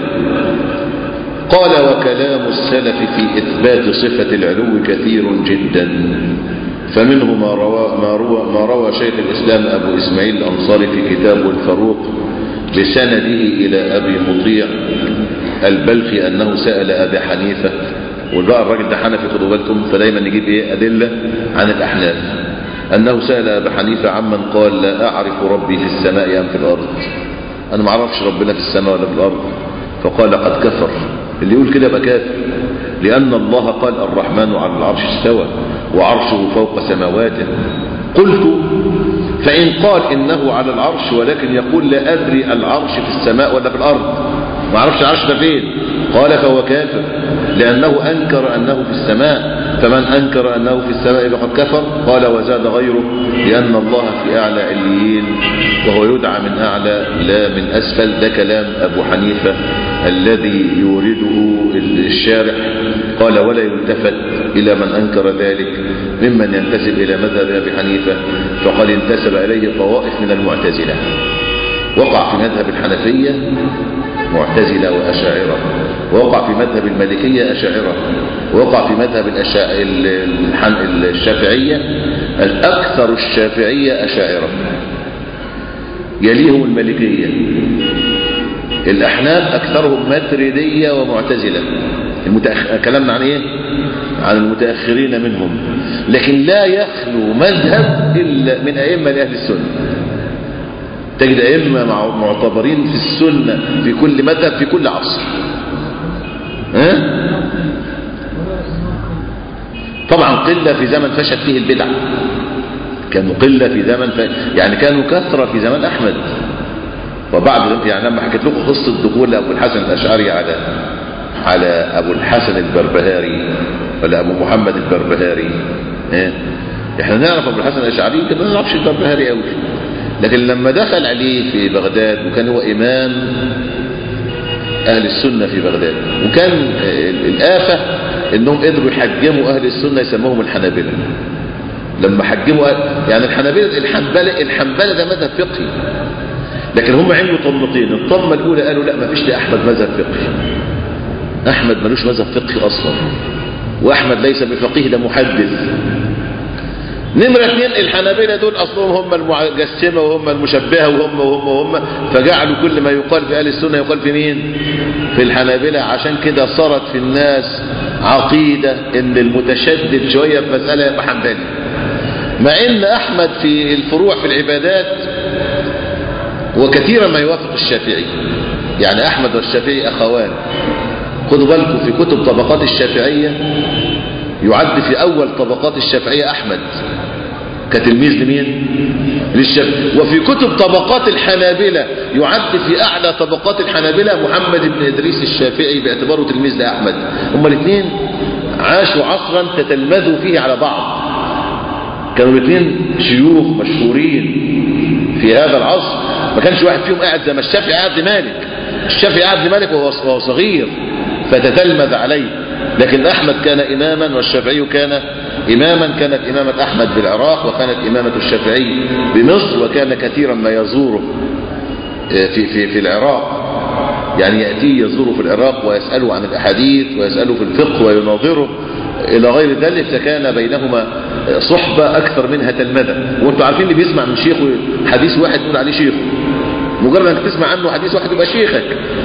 قال وكلام السلف في إثبات صفة العلو كثير جدا فمنه ما روى, ما روى, ما روى شيخ الإسلام أبو إسماعيل الأنصاري في كتابه الفاروق بسنده إلى أبي مطيع البلخي أنه سأل أبي حنيفة والبقى الراجل ده حنفي خدوا بالكم فدايما نجيب إيه أدلة عن الأحناف أنه سأل أبي حنيفة عمن قال لا أعرف ربي في السماء أم في الأرض أنا ما أعرفش ربنا في السماء ولا في الأرض فقال قد كفر اللي يقول كده يبقى كافر لأن الله قال الرحمن على العرش استوى وعرشه فوق سماواته قلت فإن قال إنه على العرش ولكن يقول لا أدري العرش في السماء ولا في الأرض ما عرفش العرش ده فين قال فهو كافر لأنه أنكر أنه في السماء فمن أنكر أنه في السماء فقد كفر قال وزاد غيره لأن الله في أعلى عليين وهو يدعى من أعلى لا من أسفل ده كلام أبو حنيفة الذي يورده الشارح قال ولا يلتفت إلى من أنكر ذلك ممن ينتسب إلى مذهب أبي حنيفة فقد انتسب إليه طوائف من المعتزلة وقع في مذهب الحنفية معتزلة وأشاعرة وقع في مذهب المالكية أشاعرة وقع في مذهب الأشا... الشافعية الأكثر الشافعية أشاعرة يليهم المالكية الأحناف أكثرهم ماتريدية ومعتزلة المتأخ... كلامنا عن إيه؟ عن المتأخرين منهم لكن لا يخلو مذهب إلا من أئمة لأهل السنة تجد أئمة معتبرين في السنة في كل مذهب في كل عصر ها؟ طبعا قلة في زمن فشت فيه البدع كانوا قلة في زمن ف... يعني كانوا كثرة في زمن أحمد وبعد يعني لما حكيت لكم قصة دخول أبو الحسن الأشعري على على أبو الحسن البربهاري ولا أبو محمد البربهاري اه؟ احنا نعرف أبو الحسن الأشعري كده ما نعرفش البربهاري قوي لكن لما دخل عليه في بغداد وكان هو إمام أهل السنة في بغداد وكان الآفة إنهم قدروا يحجموا أهل السنة يسموهم الحنابلة لما حجموا يعني الحنابلة الحنبلة الحنبلة ده مذهب فقهي لكن هم عملوا طمتين الطمة الأولى قالوا لا ما فيش لأحمد مذهب فقهي أحمد ملوش مذهب فقهي أصلا وأحمد ليس بفقيه ده محدث نمرة اثنين الحنابلة دول أصلهم هم المجسمة وهم المشبهة وهم وهم وهم فجعلوا كل ما يقال في أهل السنة يقال في مين في الحنابلة عشان كده صارت في الناس عقيدة ان المتشدد شوية في مسألة يبقى حنبلي مع ان احمد في الفروع في العبادات وكثيرا ما يوافق الشافعي يعني احمد والشافعي اخوان خدوا بالكم في كتب طبقات الشافعية يعد في اول طبقات الشافعية احمد كتلميذ لمين للشافعي وفي كتب طبقات الحنابلة يعد في اعلى طبقات الحنابلة محمد بن ادريس الشافعي باعتباره تلميذ لاحمد هما الاثنين عاشوا عصرا تتلمذوا فيه على بعض كانوا الاثنين شيوخ مشهورين في هذا العصر ما كانش واحد فيهم قاعد زي ما الشافعي قاعد لمالك الشافعي قاعد لمالك وهو صغير فتتلمذ عليه لكن أحمد كان إماما والشافعي كان إماما كانت إمامة أحمد بالعراق وكانت إمامة الشافعي بمصر وكان كثيرا ما يزوره في, في, في العراق يعني يأتيه يزوره في العراق ويسأله عن الأحاديث ويسأله في الفقه ويناظره إلى غير ذلك فكان بينهما صحبة أكثر منها تلمذة وانتم عارفين اللي بيسمع من شيخه حديث واحد يقول عليه شيخه مجرد انك تسمع عنه حديث واحد يبقى شيخك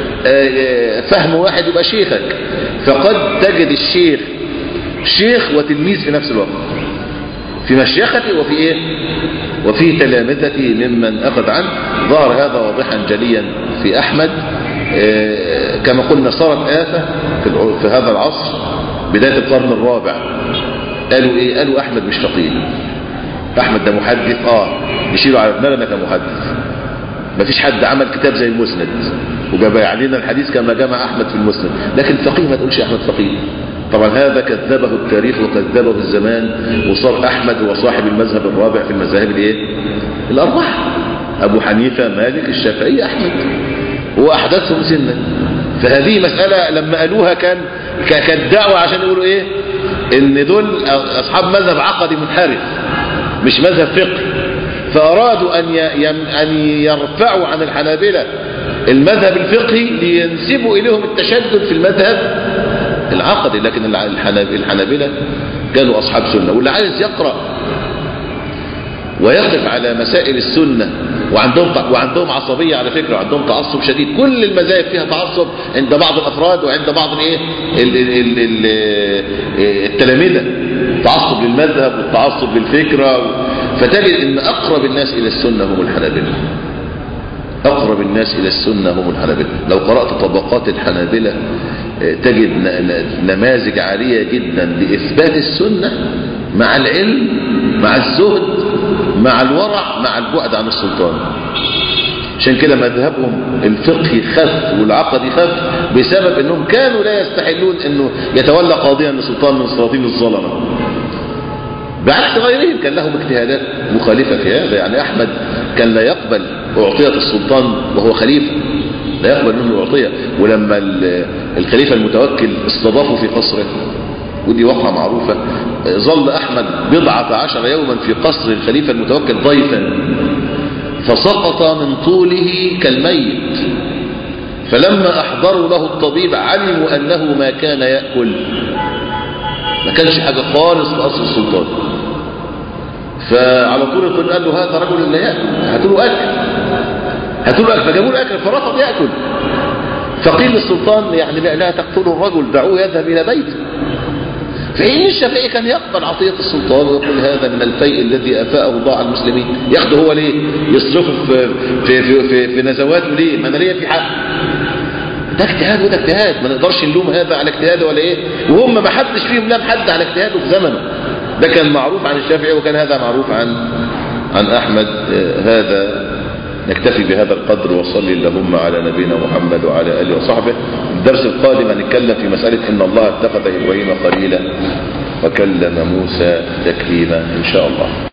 فهم واحد يبقى شيخك فقد تجد الشيخ شيخ وتلميذ في نفس الوقت في مشيخته وفي ايه وفي تلامذته ممن اخذ عنه ظهر هذا واضحا جليا في احمد كما قلنا صارت آفة في هذا العصر بداية القرن الرابع قالوا ايه قالوا احمد مش فقيه احمد ده محدث اه يشيلوا على دماغنا كمحدث مفيش حد عمل كتاب زي المسند وجاب علينا الحديث كما جمع احمد في المسند لكن فقيه ما تقولش احمد فقيه طبعا هذا كذبه التاريخ وكذبه الزمان وصار احمد هو صاحب المذهب الرابع في المذاهب الايه الاربعه ابو حنيفه مالك الشافعي احمد هو احدثهم سنا فهذه مسألة لما قالوها كان كانت دعوة عشان يقولوا ايه ان دول اصحاب مذهب عقدي منحرف مش مذهب فقه فارادوا ان ان يرفعوا عن الحنابلة المذهب الفقهي لينسبوا اليهم التشدد في المذهب العقدي لكن الحنابلة كانوا اصحاب سنة واللي عايز يقرأ ويقف على مسائل السنة وعندهم وعندهم عصبية على فكرة وعندهم تعصب شديد كل المذاهب فيها تعصب عند بعض الأفراد وعند بعض الايه التلامذة تعصب للمذهب والتعصب للفكرة فتجد ان اقرب الناس الى السنة هم الحنابلة اقرب الناس الى السنة هم الحنابلة لو قرأت طبقات الحنابلة تجد نماذج عالية جدا لإثبات السنة مع العلم مع الزهد مع الورع مع البعد عن السلطان عشان كده مذهبهم الفقهي خف والعقدي خف بسبب انهم كانوا لا يستحلون انه يتولى قاضيا لسلطان من سلاطين الظلمه بعكس غيرهم كان لهم اجتهادات مخالفة في هذا يعني أحمد كان لا يقبل أعطية السلطان وهو خليفة لا يقبل منه الأعطية ولما الخليفة المتوكل استضافه في قصره ودي واقعة معروفة ظل أحمد بضعة عشر يوما في قصر الخليفة المتوكل ضيفا فسقط من طوله كالميت فلما أحضروا له الطبيب علموا أنه ما كان يأكل ما كانش حاجة خالص في قصر السلطان فعلى طول الطبيب قال له هذا رجل لا يأكل هاتوا له أكل هاتوا له أكل فجابوا له أكل فرفض يأكل فقيل للسلطان يعني لا تقتلوا الرجل دعوه يذهب إلى بيته فإن الشافعي كان يقبل عطية السلطان ويقول هذا من الفيء الذي أفاءه الله على المسلمين ياخده هو ليه يصرفه في, في, في, في, في نزواته ليه ما أنا ليا في حق ده اجتهاد وده اجتهاد ما نقدرش نلوم هذا على اجتهاده ولا ايه وهم ما حدش فيهم لام حد على اجتهاده في زمنه ده كان معروف عن الشافعي وكان هذا معروف عن عن أحمد هذا نكتفي بهذا القدر وصلي اللهم على نبينا محمد وعلى آله وصحبه الدرس القادم هنتكلم في مسألة إن الله اتخذ إبراهيم خليلا وكلم موسى تكليما إن شاء الله